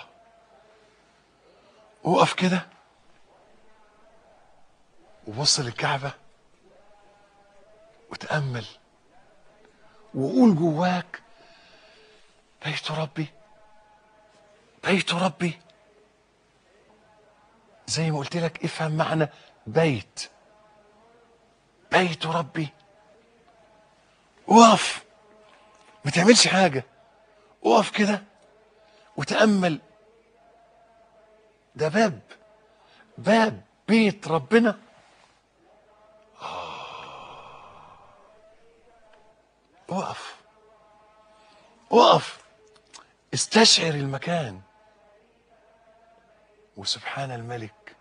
اقف كده وبص للكعبة وتأمل وقول جواك بيت ربي بيت ربي زي ما قلت لك افهم معنى بيت بيت ربي اقف ما تعملش حاجة اقف كده وتأمل ده باب باب بيت ربنا اقف اقف استشعر المكان وسبحان الملك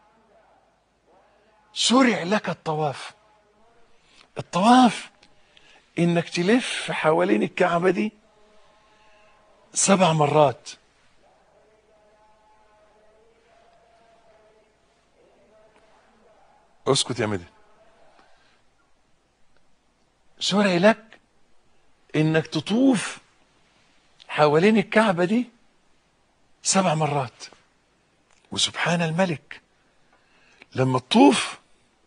شرع لك الطواف الطواف انك تلف حوالين الكعبة دي سبع مرات اسكت يا مدن شرع لك انك تطوف حوالين الكعبة دي سبع مرات وسبحان الملك لما تطوف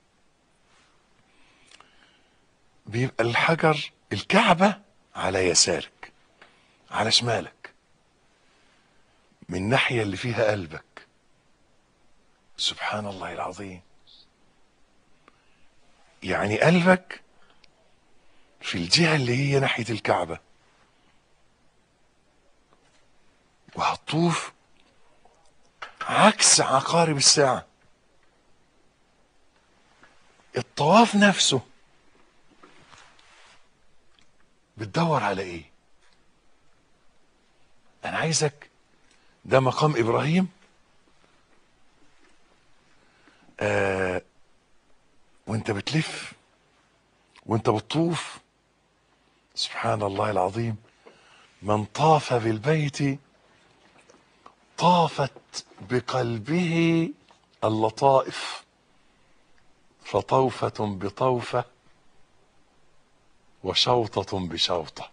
بيبقى الحجر الكعبة على يسارك على شمالك من الناحية اللي فيها قلبك سبحان الله العظيم يعني قلبك في الجهة اللي هي ناحية الكعبة وهتطوف عكس عقارب الساعة الطواف نفسه بتدور على ايه انا عايزك ده مقام ابراهيم آه وانت بتلف وانت بتطوف سبحان الله العظيم من طاف بالبيت طافت بقلبه اللطائف فطوفة بطوفة وشوطة بشوطة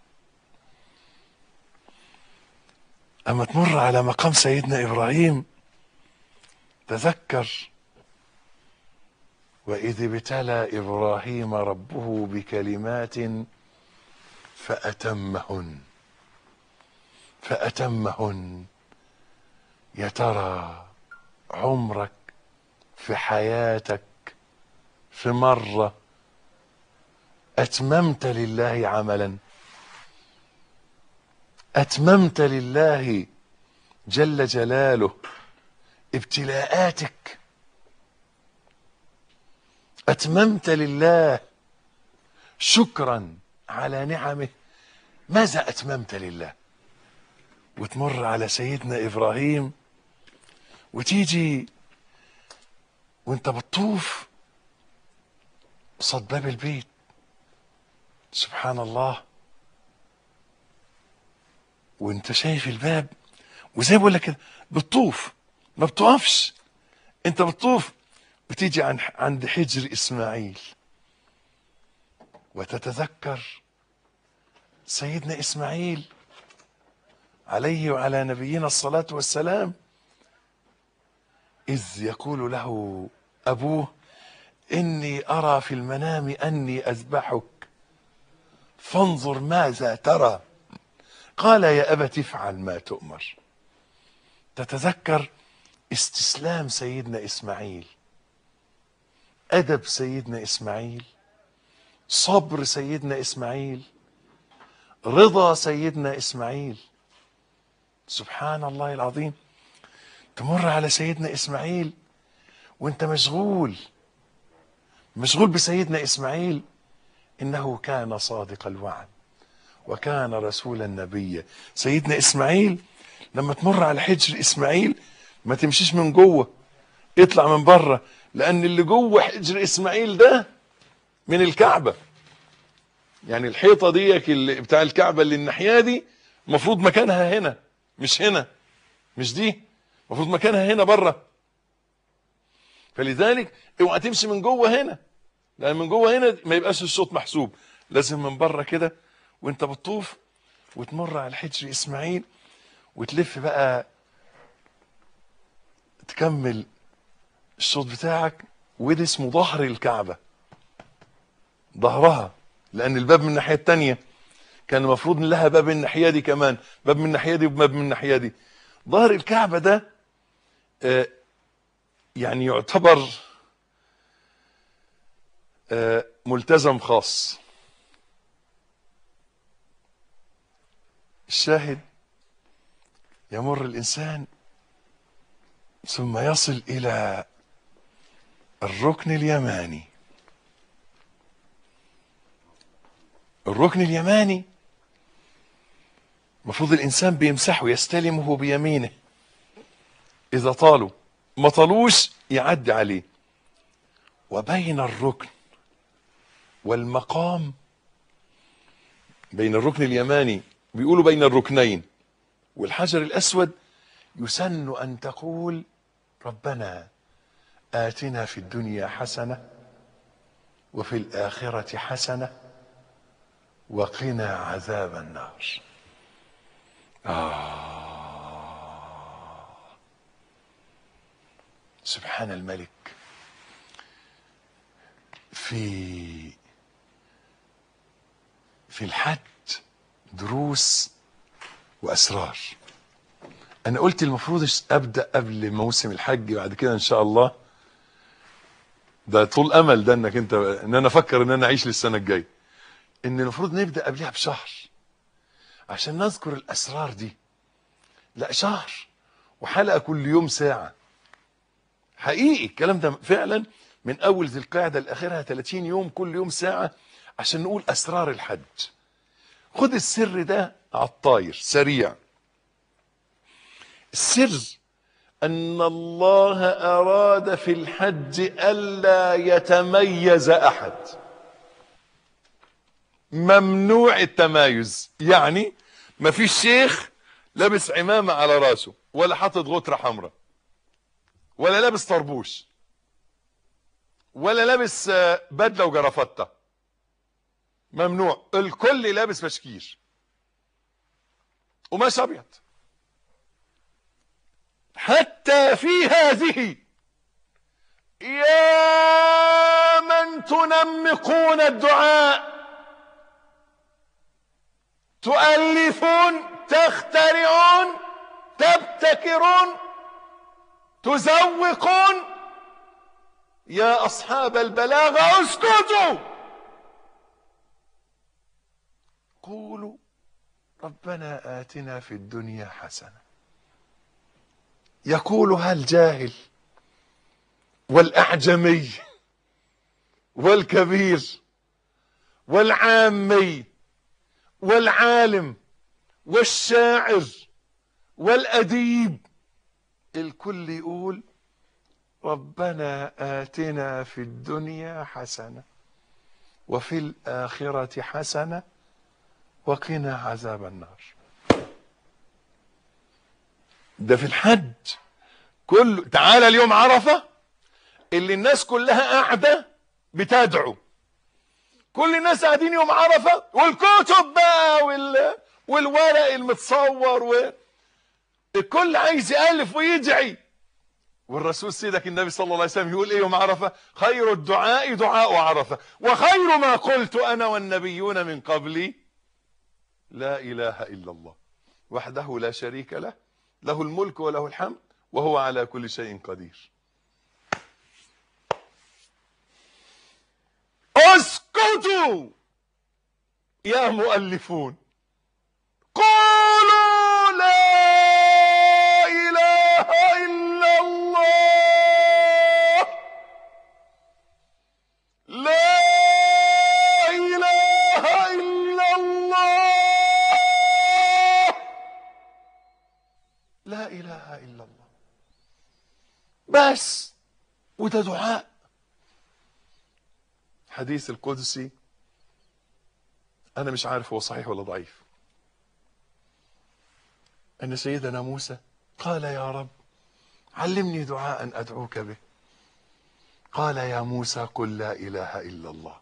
أما تمر على مقام سيدنا إبراهيم تذكر وإذ ابتلى إبراهيم ربه بكلمات فأتمهن فأتمهن يا ترى عمرك في حياتك في مرة أتممت لله عملا أتممت لله جل جلاله ابتلاءاتك أتممت لله شكرا على نعمه ماذا أتممت لله وتمر على سيدنا إبراهيم وتيجي وانت بتطوف قصاد باب البيت سبحان الله وانت شايف الباب وزي ما بقول لك كده بتطوف ما بتقفش انت بتطوف بتيجي عن عند حجر اسماعيل وتتذكر سيدنا اسماعيل عليه وعلى نبينا الصلاه والسلام اذ يقول له ابوه اني ارى في المنام اني اذبحك فانظر ماذا ترى قال يا ابت افعل ما تؤمر تتذكر استسلام سيدنا اسماعيل ادب سيدنا اسماعيل صبر سيدنا اسماعيل رضا سيدنا اسماعيل سبحان الله العظيم تمر على سيدنا اسماعيل وانت مشغول مشغول بسيدنا اسماعيل إنه كان صادق الوعد وكان رسولا نبيا سيدنا إسماعيل لما تمر على حجر إسماعيل ما تمشيش من جوه اطلع من بره لأن اللي جوه حجر إسماعيل ده من الكعبة يعني الحيطة دي اللي بتاع الكعبة اللي الناحية دي المفروض مكانها هنا مش هنا مش دي المفروض مكانها هنا بره فلذلك اوعى تمشي من جوه هنا لان من جوه هنا ما يبقاش الصوت محسوب لازم من بره كده وانت بتطوف وتمر على حجر اسماعيل وتلف بقى تكمل الصوت بتاعك وده اسمه ظهر الكعبة ظهرها لان الباب من الناحية التانية كان المفروض ان لها باب من الناحية دي كمان باب من الناحية دي وباب من الناحية دي ظهر الكعبة ده آه يعني يعتبر آه ملتزم خاص الشاهد يمر الإنسان ثم يصل إلى الركن اليماني الركن اليماني المفروض الإنسان بيمسحه يستلمه بيمينه إذا طالوا ما طالوش يعدي عليه وبين الركن والمقام بين الركن اليماني بيقولوا بين الركنين والحجر الأسود يسن أن تقول ربنا آتنا في الدنيا حسنة وفي الآخرة حسنة وقنا عذاب النار آه سبحان الملك في في الحج دروس واسرار انا قلت المفروض ابدا قبل موسم الحج بعد كده ان شاء الله ده طول امل ده انك انت ان انا افكر ان انا اعيش للسنه الجايه ان المفروض نبدا قبلها بشهر عشان نذكر الاسرار دي لا شهر وحلقه كل يوم ساعه حقيقي الكلام ده فعلا من اول ذي القعده لاخرها 30 يوم كل يوم ساعه عشان نقول اسرار الحج خد السر ده على الطاير سريع السر ان الله اراد في الحج الا يتميز احد ممنوع التمايز يعني ما فيش شيخ لابس عمامه على راسه ولا حاطط غتره حمراء ولا لابس طربوش ولا لابس بدله وجرافته ممنوع الكل لابس بشكير قماش ابيض حتى في هذه يا من تنمقون الدعاء تؤلفون تخترعون تبتكرون تزوقون يا اصحاب البلاغه اسكتوا قولوا ربنا اتنا في الدنيا حسنه يقولها الجاهل والاعجمي والكبير والعامي والعالم والشاعر والاديب الكل يقول ربنا آتنا في الدنيا حسنة وفي الآخرة حسنة وقنا عذاب النار ده في الحج كل تعالى اليوم عرفة اللي الناس كلها قاعدة بتدعو كل الناس قاعدين يوم عرفة والكتب بقى وال... والورق المتصور و... الكل عايز يألف ويدعي والرسول سيدك النبي صلى الله عليه وسلم يقول ايه يوم عرفة خير الدعاء دعاء عرفة وخير ما قلت انا والنبيون من قبلي لا اله الا الله وحده لا شريك له له الملك وله الحمد وهو على كل شيء قدير اسكتوا يا مؤلفون قولوا لا اله الا الله لا اله اله الا الله بس وده دعاء حديث القدسي انا مش عارف هو صحيح ولا ضعيف ان سيدنا موسى قال يا رب علمني دعاء ادعوك به قال يا موسى قل لا اله الا الله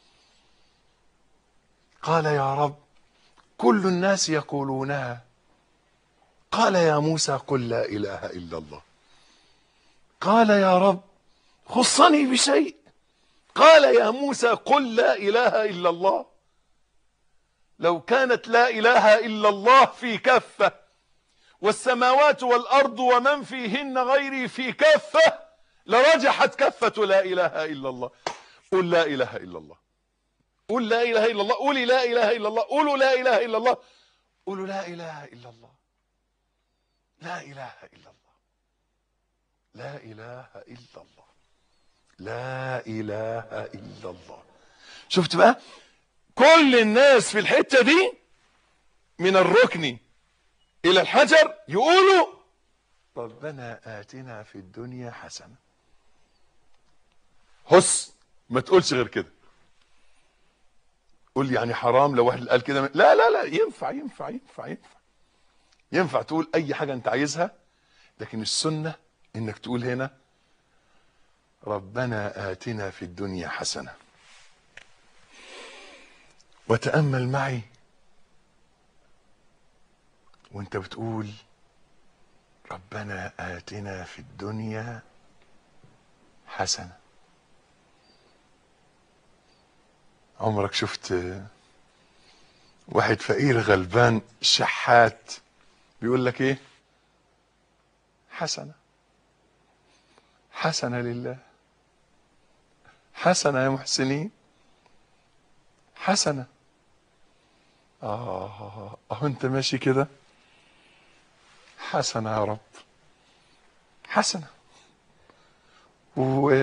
قال يا رب كل الناس يقولونها قال يا موسى قل لا اله الا الله قال يا رب خصني بشيء قال يا موسى قل لا اله الا الله لو كانت لا اله الا الله في كفه والسماوات والارض ومن فيهن غيري في كفه لرجحت كفه لا اله الا الله قل لا اله الا الله قل لا اله الا الله قولي لا اله الا الله قولوا لا اله الا الله قولوا لا اله الا الله لا اله الا الله لا اله الا الله لا اله الا الله شفت بقى كل الناس في الحته دي من الركن الى الحجر يقولوا ربنا اتنا في الدنيا حسنه هس ما تقولش غير كده قول لي يعني حرام لو واحد قال كده لا لا لا ينفع ينفع ينفع ينفع ينفع تقول اي حاجه انت عايزها لكن السنه انك تقول هنا ربنا آتنا في الدنيا حسنة وتأمل معي وانت بتقول ربنا آتنا في الدنيا حسنة عمرك شفت واحد فقير غلبان شحات بيقول لك ايه حسنة حسنة لله حسنة يا محسنين حسنة آه أهو أنت ماشي كده حسنة يا رب حسنة و...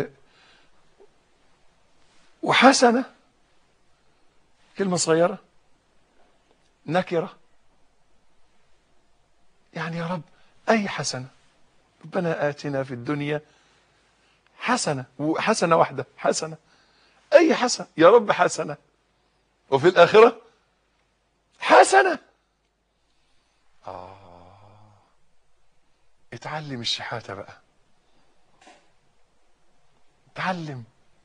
وحسنة كلمة صغيرة نكرة يعني يا رب أي حسنة ربنا آتنا في الدنيا حسنة وحسنة واحدة حسنة أي حسنة يا رب حسنة وفي الآخرة حسنة آه اتعلم الشحاتة بقى اتعلم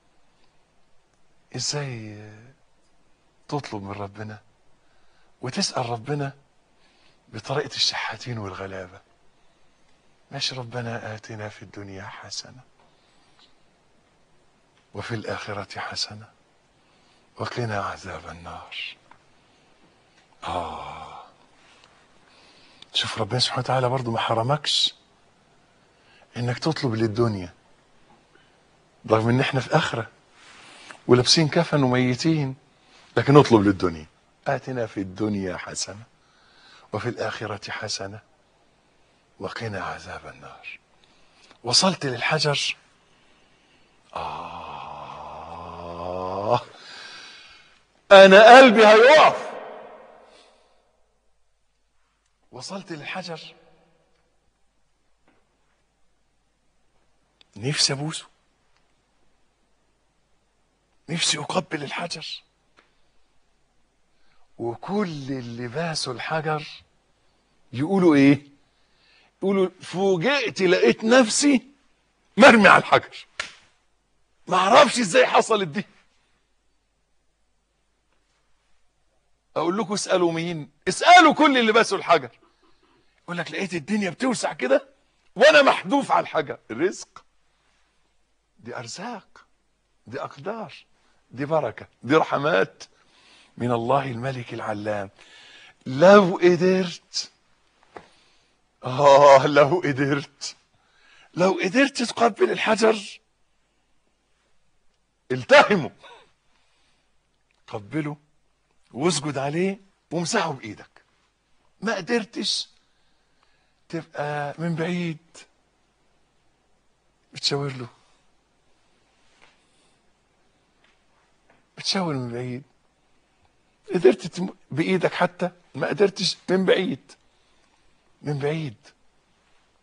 ازاي تطلب من ربنا وتسأل ربنا بطريقة الشحاتين والغلابة ماشي ربنا آتنا في الدنيا حسنة وفي الآخرة حسنة وقنا عذاب النار آه شوف ربنا سبحانه وتعالى برضو ما حرمكش انك تطلب للدنيا رغم ان احنا في اخره ولابسين كفن وميتين لكن اطلب للدنيا اتنا في الدنيا حسنه وفي الاخره حسنه وقنا عذاب النار وصلت للحجر آه أنا قلبي هيقف وصلت للحجر نفسي أبوسه نفسي أقبل الحجر وكل اللي باسوا الحجر يقولوا إيه؟ يقولوا فوجئت لقيت نفسي مرمي على الحجر ما اعرفش ازاي حصلت دي اقول لكم اسالوا مين اسالوا كل اللي باسوا الحجر يقول لك لقيت الدنيا بتوسع كده وانا محذوف على الحجر الرزق دي ارزاق دي اقدار دي بركه دي رحمات من الله الملك العلام لو قدرت اه لو قدرت لو قدرت تقبل الحجر التهمه قبله واسجد عليه وامسحه بايدك ما قدرتش تبقى من بعيد بتشاور له بتشاور من بعيد قدرت تم- بايدك حتى ما قدرتش من بعيد من بعيد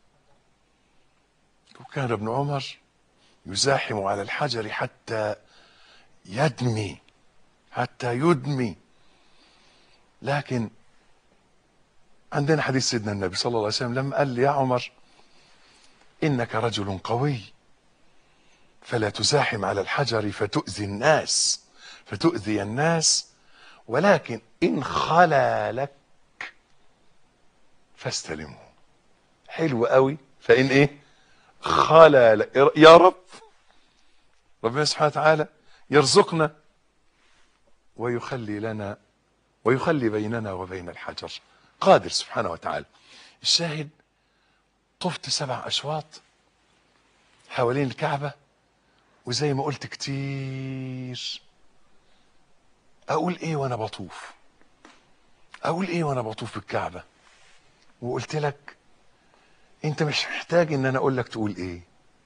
وكان ابن عمر يزاحم على الحجر حتى يدمي حتى يدمي لكن عندنا حديث سيدنا النبي صلى الله عليه وسلم لما قال لي يا عمر انك رجل قوي فلا تزاحم على الحجر فتؤذي الناس فتؤذي الناس ولكن ان خلا لك فاستلمه حلو قوي فان ايه خلا لك يا رب ربنا سبحانه وتعالى يرزقنا ويخلي لنا ويخلي بيننا وبين الحجر قادر سبحانه وتعالى الشاهد طفت سبع أشواط حوالين الكعبة وزي ما قلت كتير أقول إيه وأنا بطوف أقول إيه وأنا بطوف بالكعبة وقلت لك أنت مش محتاج إن أنا أقول لك تقول إيه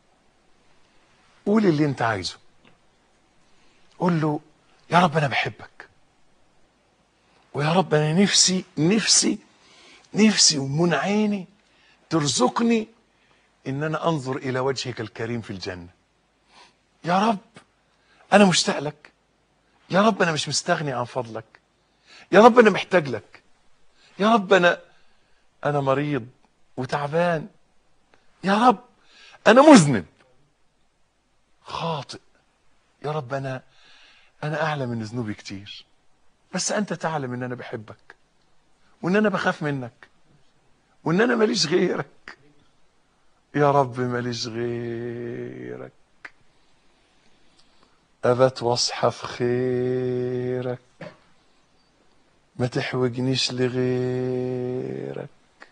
قول اللي أنت عايزه قول له يا رب أنا بحبك ويا رب انا نفسي نفسي نفسي ومن عيني ترزقني ان انا انظر الى وجهك الكريم في الجنه يا رب انا مشتاق لك يا رب انا مش مستغني عن فضلك يا رب انا محتاج لك يا رب انا انا مريض وتعبان يا رب انا مذنب خاطئ يا رب انا انا اعلى من ذنوبي كتير بس انت تعلم ان انا بحبك وان انا بخاف منك وان انا ماليش غيرك يا رب ماليش غيرك ابت واصحى في خيرك ما تحوجنيش لغيرك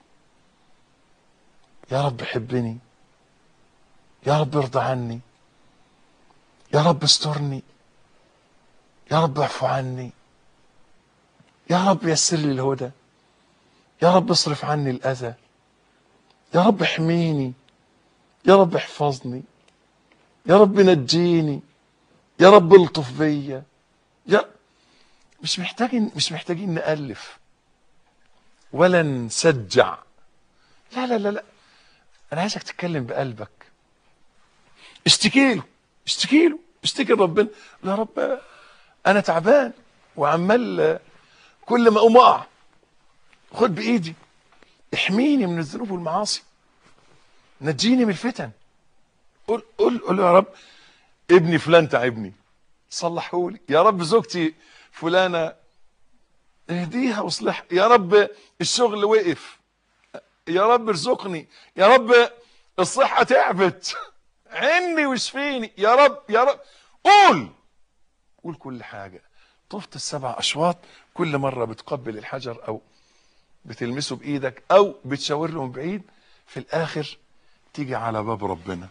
يا رب حبني يا رب ارضى عني يا رب استرني يا رب اعفو عني يا رب يسر لي الهدى يا رب اصرف عني الأذى يا رب احميني يا رب احفظني يا رب نجيني يا رب الطف بيا يا مش محتاجين مش محتاجين نألف ولا نسجع لا لا لا لا انا عايزك تتكلم بقلبك اشتكي له اشتكي له اشتكي لربنا يا رب انا تعبان وعمال كل ما اقوم اقع خد بايدي احميني من الذنوب والمعاصي نجيني من الفتن قول قول قول يا رب ابني فلان تعبني صلحهولي يا رب زوجتي فلانه اهديها واصلح يا رب الشغل وقف يا رب ارزقني يا رب الصحه تعبت عني واشفيني يا رب يا رب قول قول كل حاجه طفت السبع اشواط كل مره بتقبل الحجر او بتلمسه بايدك او بتشاور له من بعيد في الاخر تيجي على باب ربنا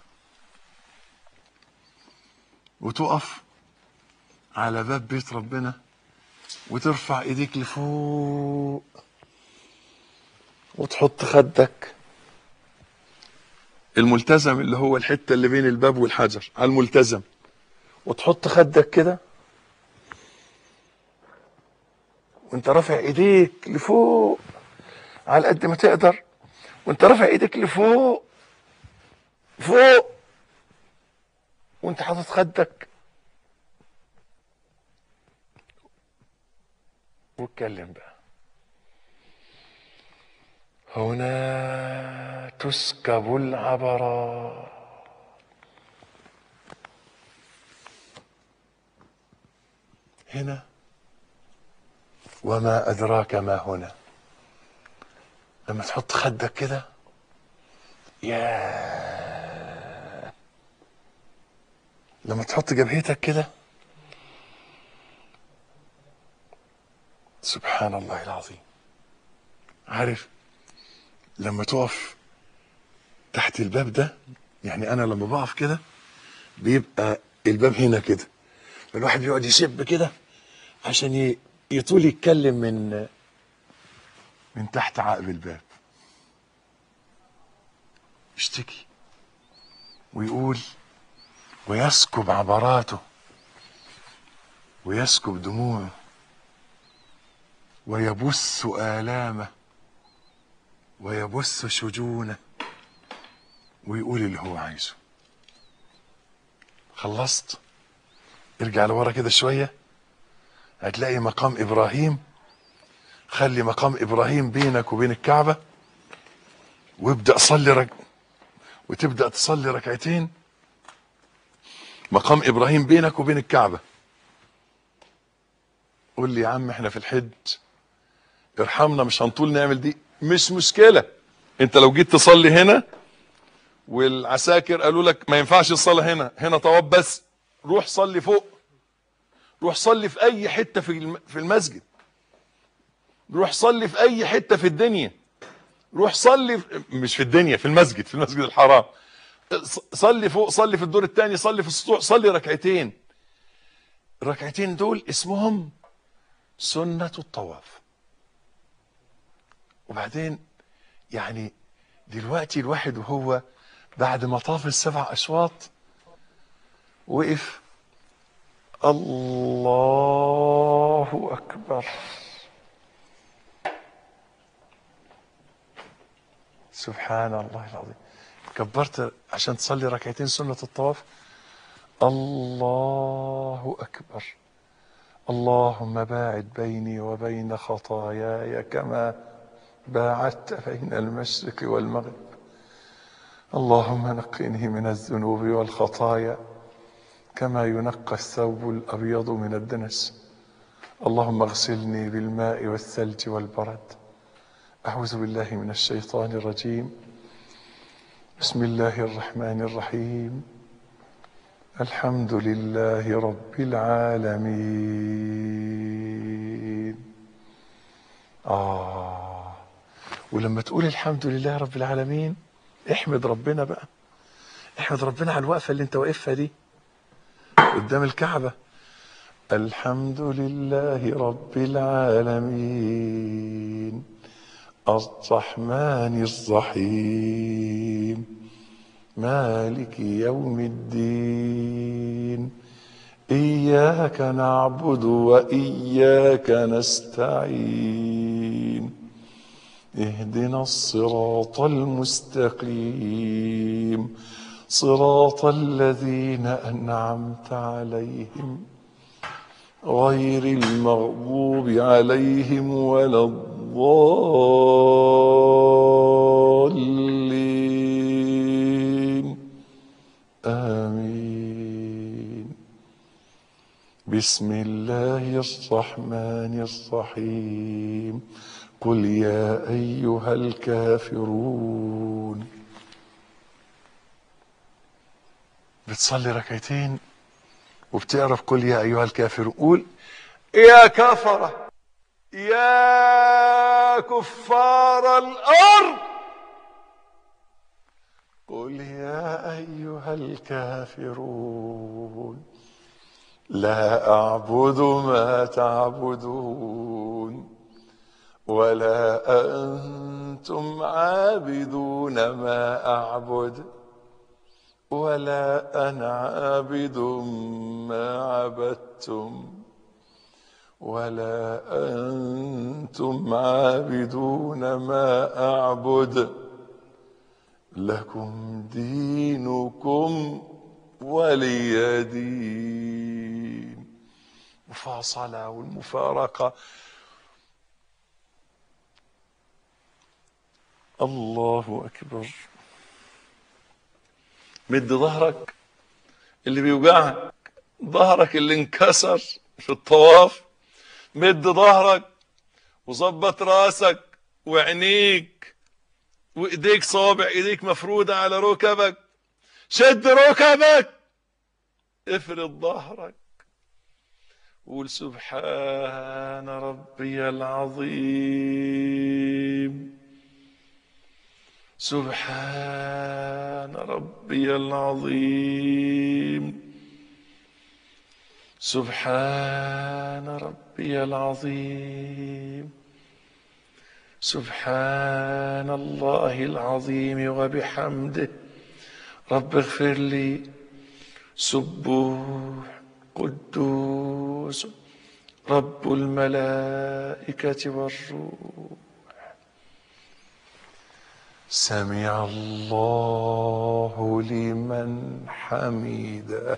وتقف على باب بيت ربنا وترفع ايديك لفوق وتحط خدك الملتزم اللي هو الحته اللي بين الباب والحجر على الملتزم وتحط خدك كده وانت رافع ايديك لفوق على قد ما تقدر وانت رافع ايديك لفوق فوق وانت حاطط خدك واتكلم بقى هنا تسكب العبرات هنا وما أدراك ما هنا لما تحط خدك كده يا لما تحط جبهتك كده سبحان الله العظيم عارف لما تقف تحت الباب ده يعني انا لما بقف كده بيبقى الباب هنا كده الواحد بيقعد يشب كده عشان ي- يطول يتكلم من من تحت عقب الباب يشتكي ويقول ويسكب عبراته ويسكب دموعه ويبث آلامه ويبث شجونه ويقول اللي هو عايزه خلصت ارجع لورا كده شويه هتلاقي مقام ابراهيم خلي مقام ابراهيم بينك وبين الكعبه وابدا صلي رك... وتبدا تصلي ركعتين مقام ابراهيم بينك وبين الكعبه قول لي يا عم احنا في الحج ارحمنا مش هنطول نعمل دي مش مشكله انت لو جيت تصلي هنا والعساكر قالوا لك ما ينفعش الصلاه هنا هنا طواف بس روح صلي فوق روح صلي في اي حته في الم- في المسجد روح صلي في اي حته في الدنيا روح صلي في مش في الدنيا في المسجد في المسجد الحرام ص- صلي فوق صلي في الدور الثاني صلي في السطوح صلي ركعتين الركعتين دول اسمهم سنة الطواف وبعدين يعني دلوقتي الواحد وهو بعد ما طاف السبع أشواط وقف الله أكبر سبحان الله العظيم كبرت عشان تصلي ركعتين سنة الطواف الله أكبر اللهم باعد بيني وبين خطاياي كما باعدت بين المشرق والمغرب اللهم نقني من الذنوب والخطايا كما ينقى الثوب الأبيض من الدنس اللهم اغسلني بالماء والثلج والبرد أعوذ بالله من الشيطان الرجيم بسم الله الرحمن الرحيم الحمد لله رب العالمين آه ولما تقول الحمد لله رب العالمين احمد ربنا بقى احمد ربنا على الوقفة اللي انت واقفها دي قدام الكعبة الحمد لله رب العالمين الرحمن الرحيم مالك يوم الدين إياك نعبد وإياك نستعين اهدنا الصراط المستقيم صراط الذين أنعمت عليهم غير المغضوب عليهم ولا الضالين آمين بسم الله الرحمن الرحيم قل يا أيها الكافرون بتصلي ركعتين وبتعرف قل يا أيها الكافرون قول يا كفرة يا كفار الأرض قل يا أيها الكافرون لا أعبد ما تعبدون ولا أنتم عابدون ما أعبد ولا أنا عابد ما عبدتم ولا أنتم عابدون ما أعبد لكم دينكم ولي دين مفاصلة والمفارقة الله أكبر مد ظهرك اللي بيوجعك ظهرك اللي انكسر في الطواف مد ظهرك وظبط راسك وعينيك وايديك صابع ايديك مفرودة على ركبك شد ركبك افرد ظهرك قول سبحان ربي العظيم سبحان ربي العظيم سبحان ربي العظيم سبحان الله العظيم وبحمده رب اغفر لي سبوح قدوس رب الملائكة والروح سمع الله لمن حمده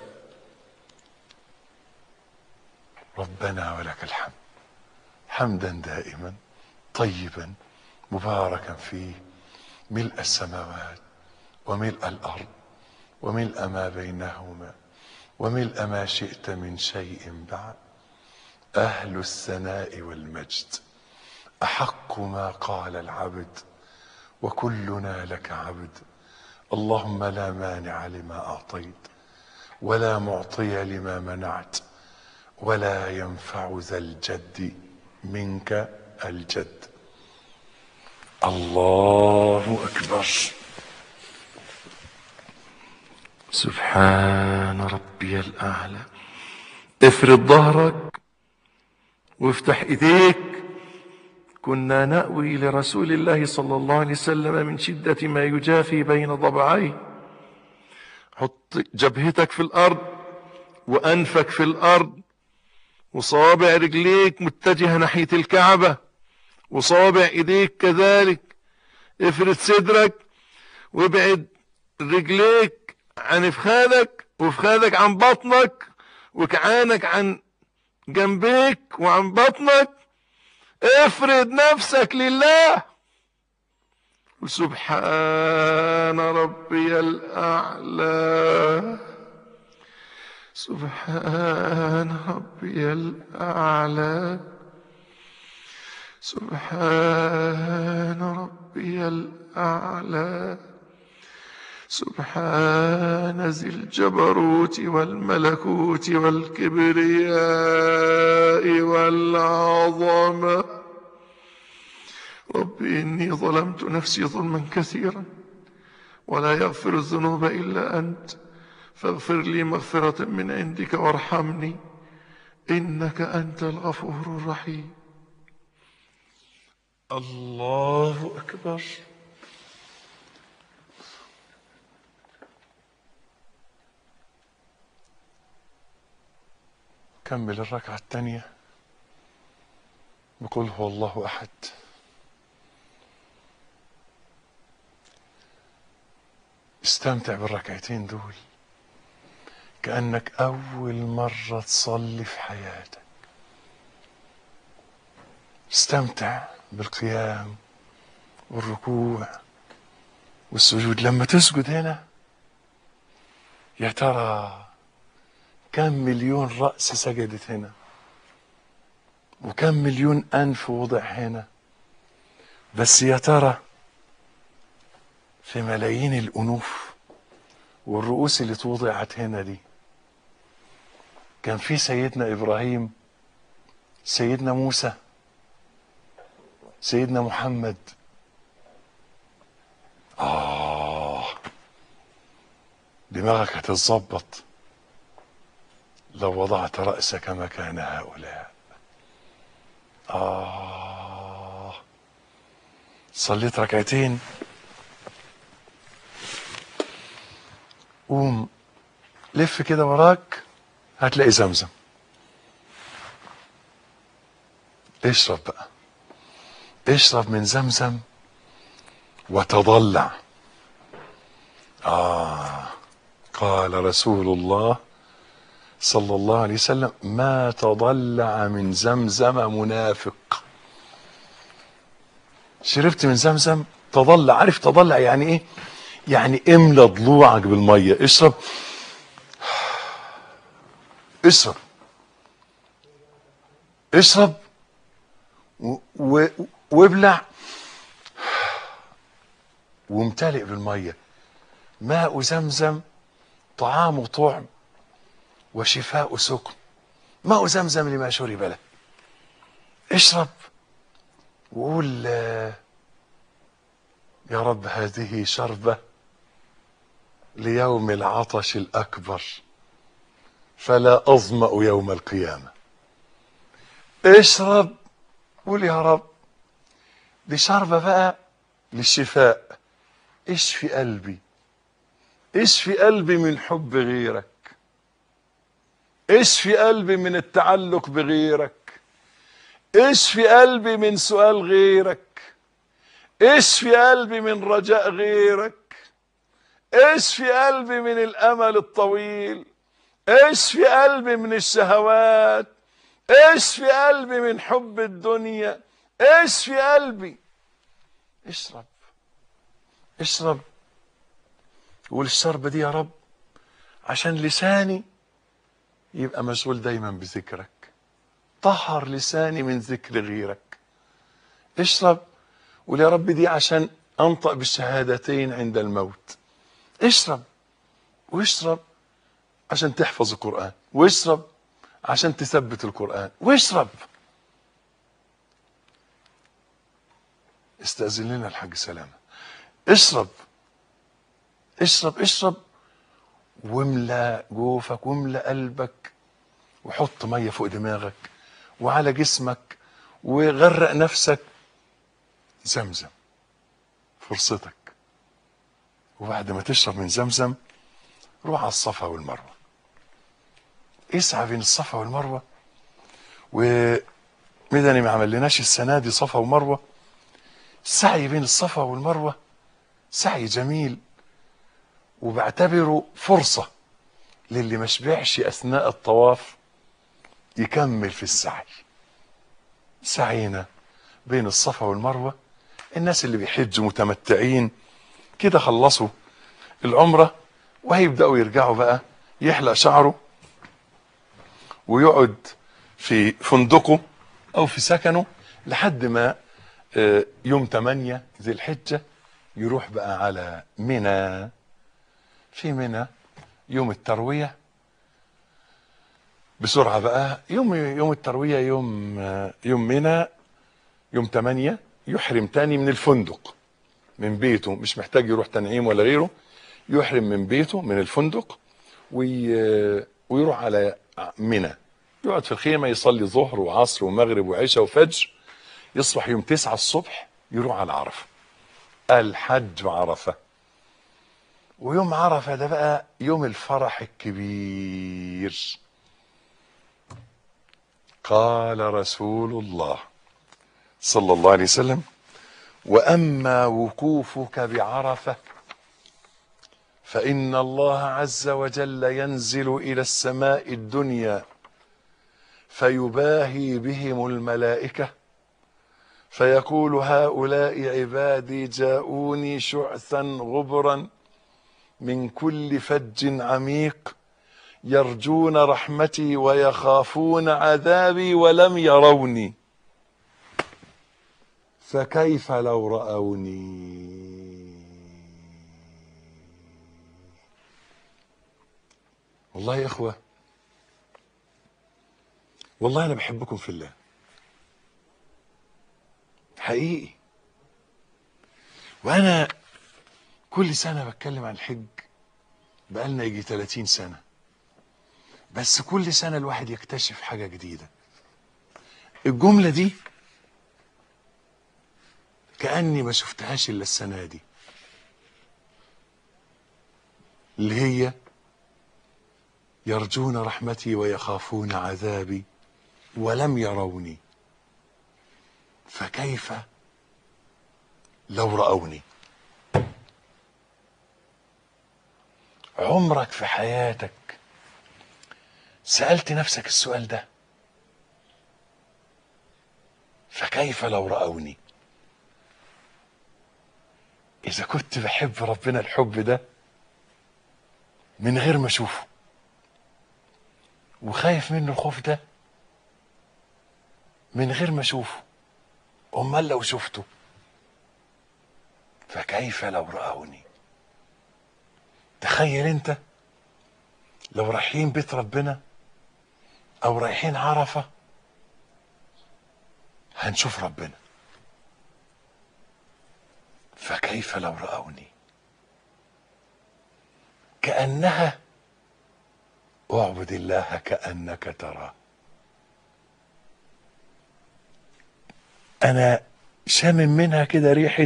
ربنا ولك الحمد حمدا دائما طيبا مباركا فيه ملء السماوات وملء الارض وملء ما بينهما وملء ما شئت من شيء بعد اهل الثناء والمجد احق ما قال العبد وكلنا لك عبد اللهم لا مانع لما اعطيت ولا معطي لما منعت ولا ينفع ذا الجد منك الجد الله اكبر سبحان ربي الاعلى افرد ظهرك وافتح ايديك كنا ناوي لرسول الله صلى الله عليه وسلم من شده ما يجافي بين ضبعيه حط جبهتك في الارض وانفك في الارض وصوابع رجليك متجهه ناحيه الكعبه وصوابع ايديك كذلك افرد صدرك وابعد رجليك عن افخاذك وافخاذك عن بطنك وكعانك عن جنبيك وعن بطنك افرد نفسك لله سبحان ربي الأعلى سبحان ربي الأعلى سبحان ربي الأعلى سبحان ذي الجبروت والملكوت والكبرياء والعظمة رب إني ظلمت نفسي ظلما كثيرا ولا يغفر الذنوب إلا أنت فاغفر لي مغفرة من عندك وارحمني إنك أنت الغفور الرحيم الله أكبر كمل الركعة الثانية بقول هو الله أحد استمتع بالركعتين دول كأنك أول مرة تصلي في حياتك استمتع بالقيام والركوع والسجود لما تسجد هنا يا ترى كم مليون رأس سجدت هنا وكم مليون أنف وضع هنا بس يا ترى في ملايين الأنوف والرؤوس اللي توضعت هنا دي كان في سيدنا إبراهيم سيدنا موسى سيدنا محمد آه دماغك هتتظبط لو وضعت رأسك مكان هؤلاء آه صليت ركعتين قوم لف كده وراك هتلاقي زمزم اشرب بقى اشرب من زمزم وتضلع آه قال رسول الله صلى الله عليه وسلم ما تضلع من زمزم منافق شربت من زمزم تضلع عارف تضلع يعني ايه يعني املى ضلوعك بالميه اشرب اشرب اشرب و- و- وابلع وامتلئ بالميه ماء زمزم طعام طعم وشفاء سقم ماء زمزم لما شرب له اشرب وقول آه، يا رب هذه شربة ليوم العطش الأكبر فلا أظمأ يوم القيامة اشرب قول يا رب دي شربة بقى للشفاء اشفي قلبي اشفي قلبي من حب غيرك اشفي قلبي من التعلق بغيرك اشفي قلبي من سؤال غيرك ايش في قلبي من رجاء غيرك ايش في قلبي من الامل الطويل ايش في قلبي من الشهوات ايش في قلبي من حب الدنيا ايش في قلبي اشرب اشرب قول الشربة دي يا رب عشان لساني يبقى مشغول دايما بذكرك طهر لساني من ذكر غيرك اشرب قول يا رب دي عشان انطق بالشهادتين عند الموت اشرب واشرب عشان تحفظ القرآن واشرب عشان تثبت القرآن واشرب استأذن لنا الحاج سلامة اشرب اشرب اشرب واملى جوفك واملى قلبك وحط ميه فوق دماغك وعلى جسمك وغرق نفسك زمزم فرصتك وبعد ما تشرب من زمزم روح على الصفا والمروه اسعى بين الصفا والمروه ومدني ما عملناش السنه دي صفا ومروه السعي بين الصفا والمروه سعي جميل وبعتبره فرصه للي ما شبعش اثناء الطواف يكمل في السعي سعينا بين الصفا والمروه الناس اللي بيحجوا متمتعين كده خلصوا العمره وهيبداوا يرجعوا بقى يحلق شعره ويقعد في فندقه او في سكنه لحد ما آه، يوم 8 ذي الحجه يروح بقى على منى في منى يوم الترويه بسرعه بقى يوم يوم الترويه يوم آه، يوم منى يوم 8 يحرم تاني من الفندق من بيته مش محتاج يروح تنعيم ولا غيره يحرم من بيته من الفندق وي... ويروح على منى يقعد في الخيمه يصلي ظهر وعصر ومغرب وعشاء وفجر يصبح يوم 9 الصبح يروح على عرفه الحج عرفه ويوم عرفه ده بقى يوم الفرح الكبير قال رسول الله صلى الله عليه وسلم واما وقوفك بعرفه فان الله عز وجل ينزل الى السماء الدنيا فيباهي بهم الملائكه فيقول هؤلاء عبادي جاءوني شعثا غبرا من كل فج عميق يرجون رحمتي ويخافون عذابي ولم يروني فكيف لو رأوني والله يا إخوة والله أنا بحبكم في الله حقيقي وأنا كل سنة بتكلم عن الحج بقالنا يجي 30 سنة بس كل سنة الواحد يكتشف حاجة جديدة الجملة دي كأني ما شفتهاش إلا السنة دي اللي هي يرجون رحمتي ويخافون عذابي ولم يروني فكيف لو رأوني عمرك في حياتك سألت نفسك السؤال ده فكيف لو رأوني إذا كنت بحب ربنا الحب ده من غير ما أشوفه وخايف منه الخوف ده من غير ما أشوفه أمال لو شفته فكيف لو رأوني تخيل أنت لو رايحين بيت ربنا أو رايحين عرفة هنشوف ربنا فكيف لو رأوني كأنها اعبد الله كأنك تراه أنا شامم منها كده ريحة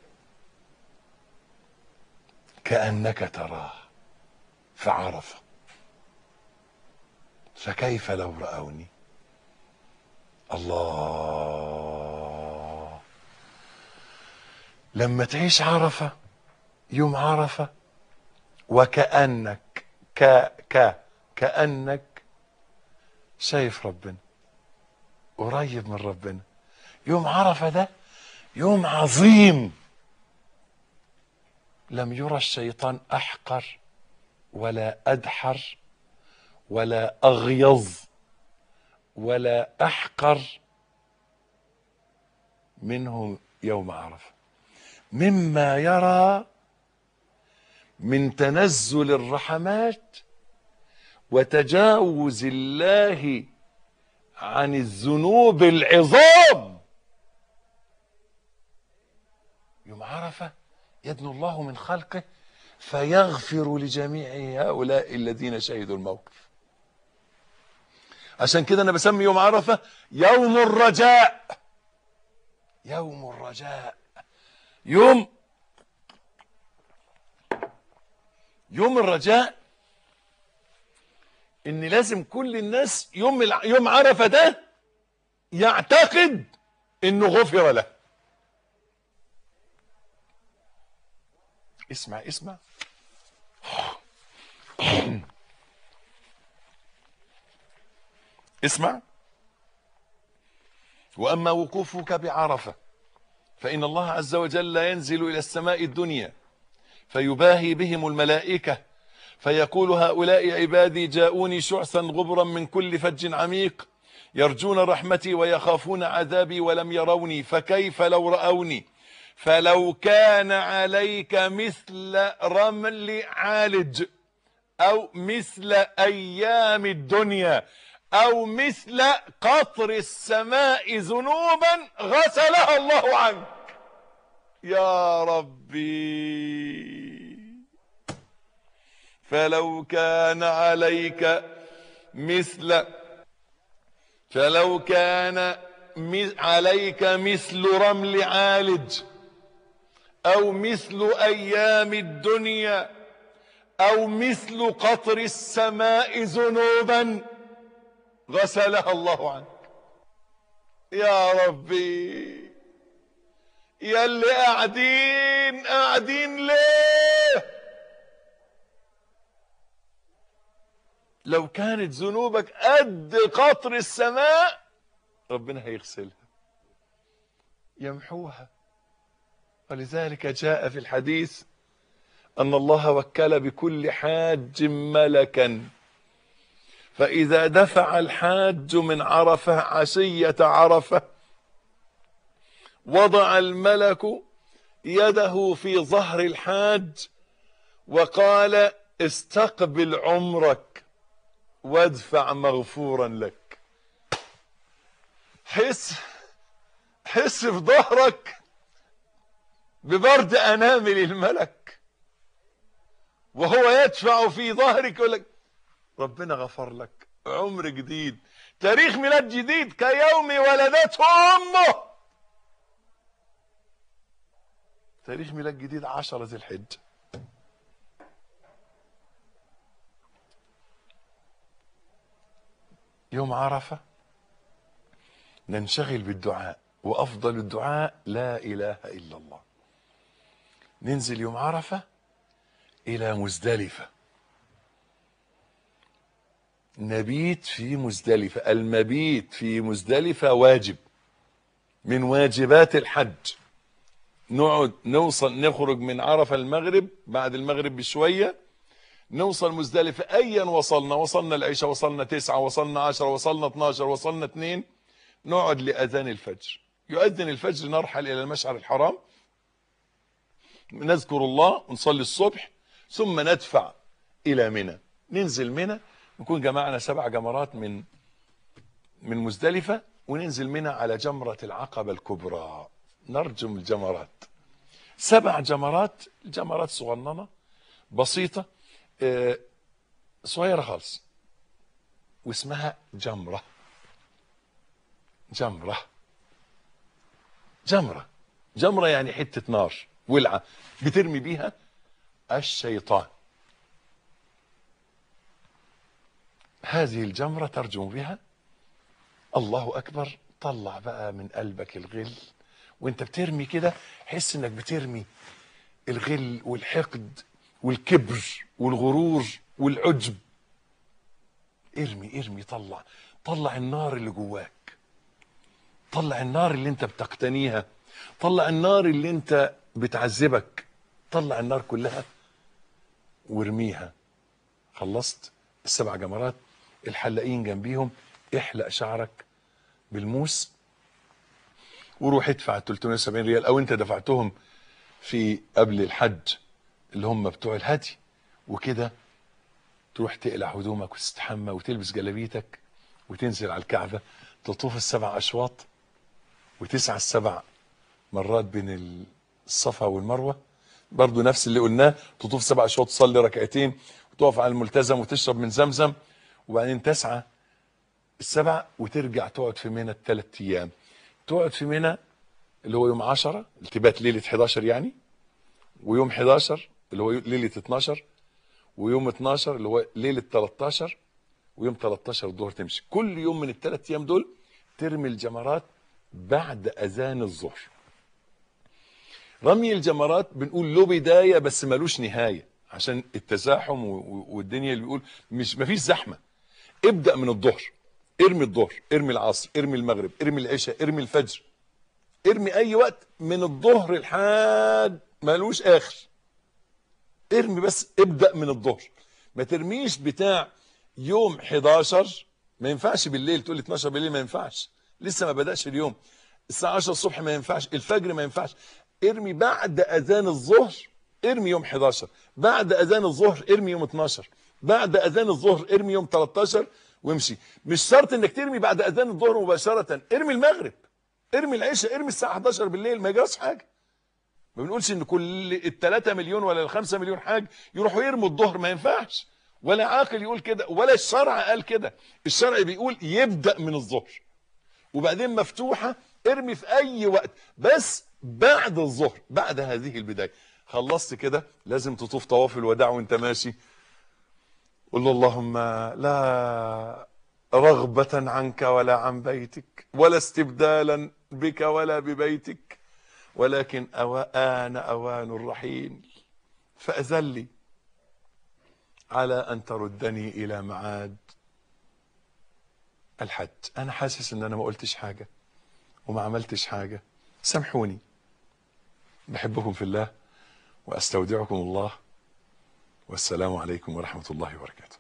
كأنك تراه فعرف فكيف لو رأوني الله لما تعيش عرفة يوم عرفة وكأنك ك ك كأنك شايف ربنا قريب من ربنا يوم عرفة ده يوم عظيم لم يرى الشيطان أحقر ولا أدحر ولا أغيظ ولا أحقر منه يوم عرفة مما يرى من تنزل الرحمات وتجاوز الله عن الذنوب العظام يوم عرفة يدنو الله من خلقه فيغفر لجميع هؤلاء الذين شهدوا الموقف عشان كده انا بسمي يوم عرفة يوم الرجاء يوم الرجاء يوم يوم الرجاء ان لازم كل الناس يوم الع... يوم عرفه ده يعتقد انه غفر له اسمع اسمع اسمع واما وقوفك بعرفه فان الله عز وجل ينزل الى السماء الدنيا فيباهي بهم الملائكه فيقول هؤلاء عبادي جاءوني شعثا غبرا من كل فج عميق يرجون رحمتي ويخافون عذابي ولم يروني فكيف لو رأوني فلو كان عليك مثل رمل عالج أو مثل أيام الدنيا أو مثل قطر السماء ذنوبا غسلها الله عنك يا ربي فلو كان عليك مثل فلو كان عليك مثل رمل عالج او مثل ايام الدنيا او مثل قطر السماء ذنوبا غسلها الله عنك يا ربي يا اللي قاعدين قاعدين ليه لو كانت ذنوبك قد قطر السماء ربنا هيغسلها يمحوها ولذلك جاء في الحديث أن الله وكل بكل حاج ملكا فإذا دفع الحاج من عرفة عشية عرفة وضع الملك يده في ظهر الحاج وقال استقبل عمرك وادفع مغفورا لك حس حس في ظهرك ببرد انامل الملك وهو يدفع في ظهرك يقول لك ربنا غفر لك عمر جديد تاريخ ميلاد جديد كيوم ولدته امه تاريخ ميلاد جديد عشرة ذي الحجه يوم عرفة ننشغل بالدعاء وأفضل الدعاء لا إله إلا الله ننزل يوم عرفة إلى مزدلفة نبيت في مزدلفة المبيت في مزدلفة واجب من واجبات الحج نقعد نوصل نخرج من عرفة المغرب بعد المغرب بشوية نوصل مزدلفة ايا وصلنا وصلنا العشاء وصلنا تسعة وصلنا عشرة وصلنا 12 وصلنا اثنين نقعد لأذان الفجر يؤذن الفجر نرحل إلى المشعر الحرام نذكر الله ونصلي الصبح ثم ندفع إلى منى ننزل منى نكون جمعنا سبع جمرات من من مزدلفة وننزل منى على جمرة العقبة الكبرى نرجم الجمرات سبع جمرات جمرات صغننة بسيطة آه، صغيرة خالص واسمها جمرة جمرة جمرة جمرة يعني حتة نار ولعة بترمي بيها الشيطان هذه الجمرة ترجم بها الله أكبر طلع بقى من قلبك الغل وانت بترمي كده حس انك بترمي الغل والحقد والكبر والغرور والعجب ارمي ارمي طلع طلع النار اللي جواك طلع النار اللي انت بتقتنيها طلع النار اللي انت بتعذبك طلع النار كلها وارميها خلصت السبع جمرات الحلاقين جنبيهم احلق شعرك بالموس وروح ادفع 370 ريال او انت دفعتهم في قبل الحج اللي هم بتوع الهدي وكده تروح تقلع هدومك وتستحمى وتلبس جلابيتك وتنزل على الكعبة تطوف السبع أشواط وتسعى السبع مرات بين الصفا والمروة برضو نفس اللي قلناه تطوف سبع أشواط تصلي ركعتين وتقف على الملتزم وتشرب من زمزم وبعدين تسعى السبع وترجع تقعد في منى الثلاث أيام تقعد في منى اللي هو يوم 10 التبات ليلة 11 يعني ويوم 11 اللي هو ليلة 12 ويوم 12 اللي هو ليلة 13 ويوم 13 الظهر تمشي كل يوم من الثلاث ايام دول ترمي الجمرات بعد اذان الظهر رمي الجمرات بنقول له بدايه بس ملوش نهايه عشان التزاحم و- و- والدنيا اللي بيقول مش مفيش زحمه ابدا من الظهر ارمي الظهر ارمي العصر ارمي المغرب ارمي العشاء ارمي الفجر ارمي اي وقت من الظهر لحد ملوش اخر ارمي بس ابدا من الظهر ما ترميش بتاع يوم 11 ما ينفعش بالليل تقول لي 12 بالليل ما ينفعش لسه ما بداش اليوم الساعه 10 الصبح ما ينفعش الفجر ما ينفعش ارمي بعد اذان الظهر ارمي يوم 11 بعد اذان الظهر ارمي يوم 12 بعد اذان الظهر ارمي يوم 13 وامشي مش شرط انك ترمي بعد اذان الظهر مباشره ارمي المغرب ارمي العشاء ارمي الساعه 11 بالليل ما يجراش حاجه ما بنقولش ان كل الثلاثة مليون ولا الخمسة مليون حاج يروحوا يرموا الظهر ما ينفعش ولا عاقل يقول كده ولا الشرع قال كده الشرع بيقول يبدأ من الظهر وبعدين مفتوحة ارمي في اي وقت بس بعد الظهر بعد هذه البداية خلصت كده لازم تطوف طواف الوداع وانت ماشي قل له اللهم لا رغبة عنك ولا عن بيتك ولا استبدالا بك ولا ببيتك ولكن أوان أوان الرحيل فأذن لي على أن تردني إلى معاد الحج أنا حاسس أن أنا ما قلتش حاجة وما عملتش حاجة سامحوني بحبكم في الله وأستودعكم الله والسلام عليكم ورحمة الله وبركاته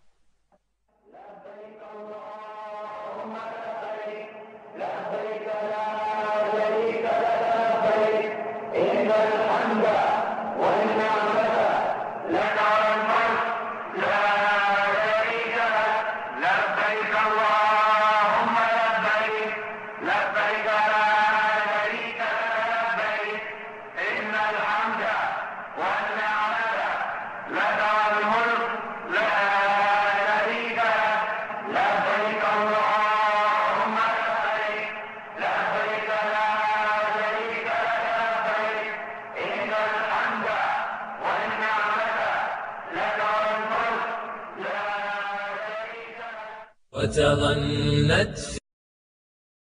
لبيك اللهم لبيك لبيك لا شريك لك لبيك إن الحمد والنعمة لك والملك لا شريك لك لبيك اللهم لبيك لبيك لا شريك لك لبيك إن الحمد والنعمة لك والملك لا شريك لك وتغنت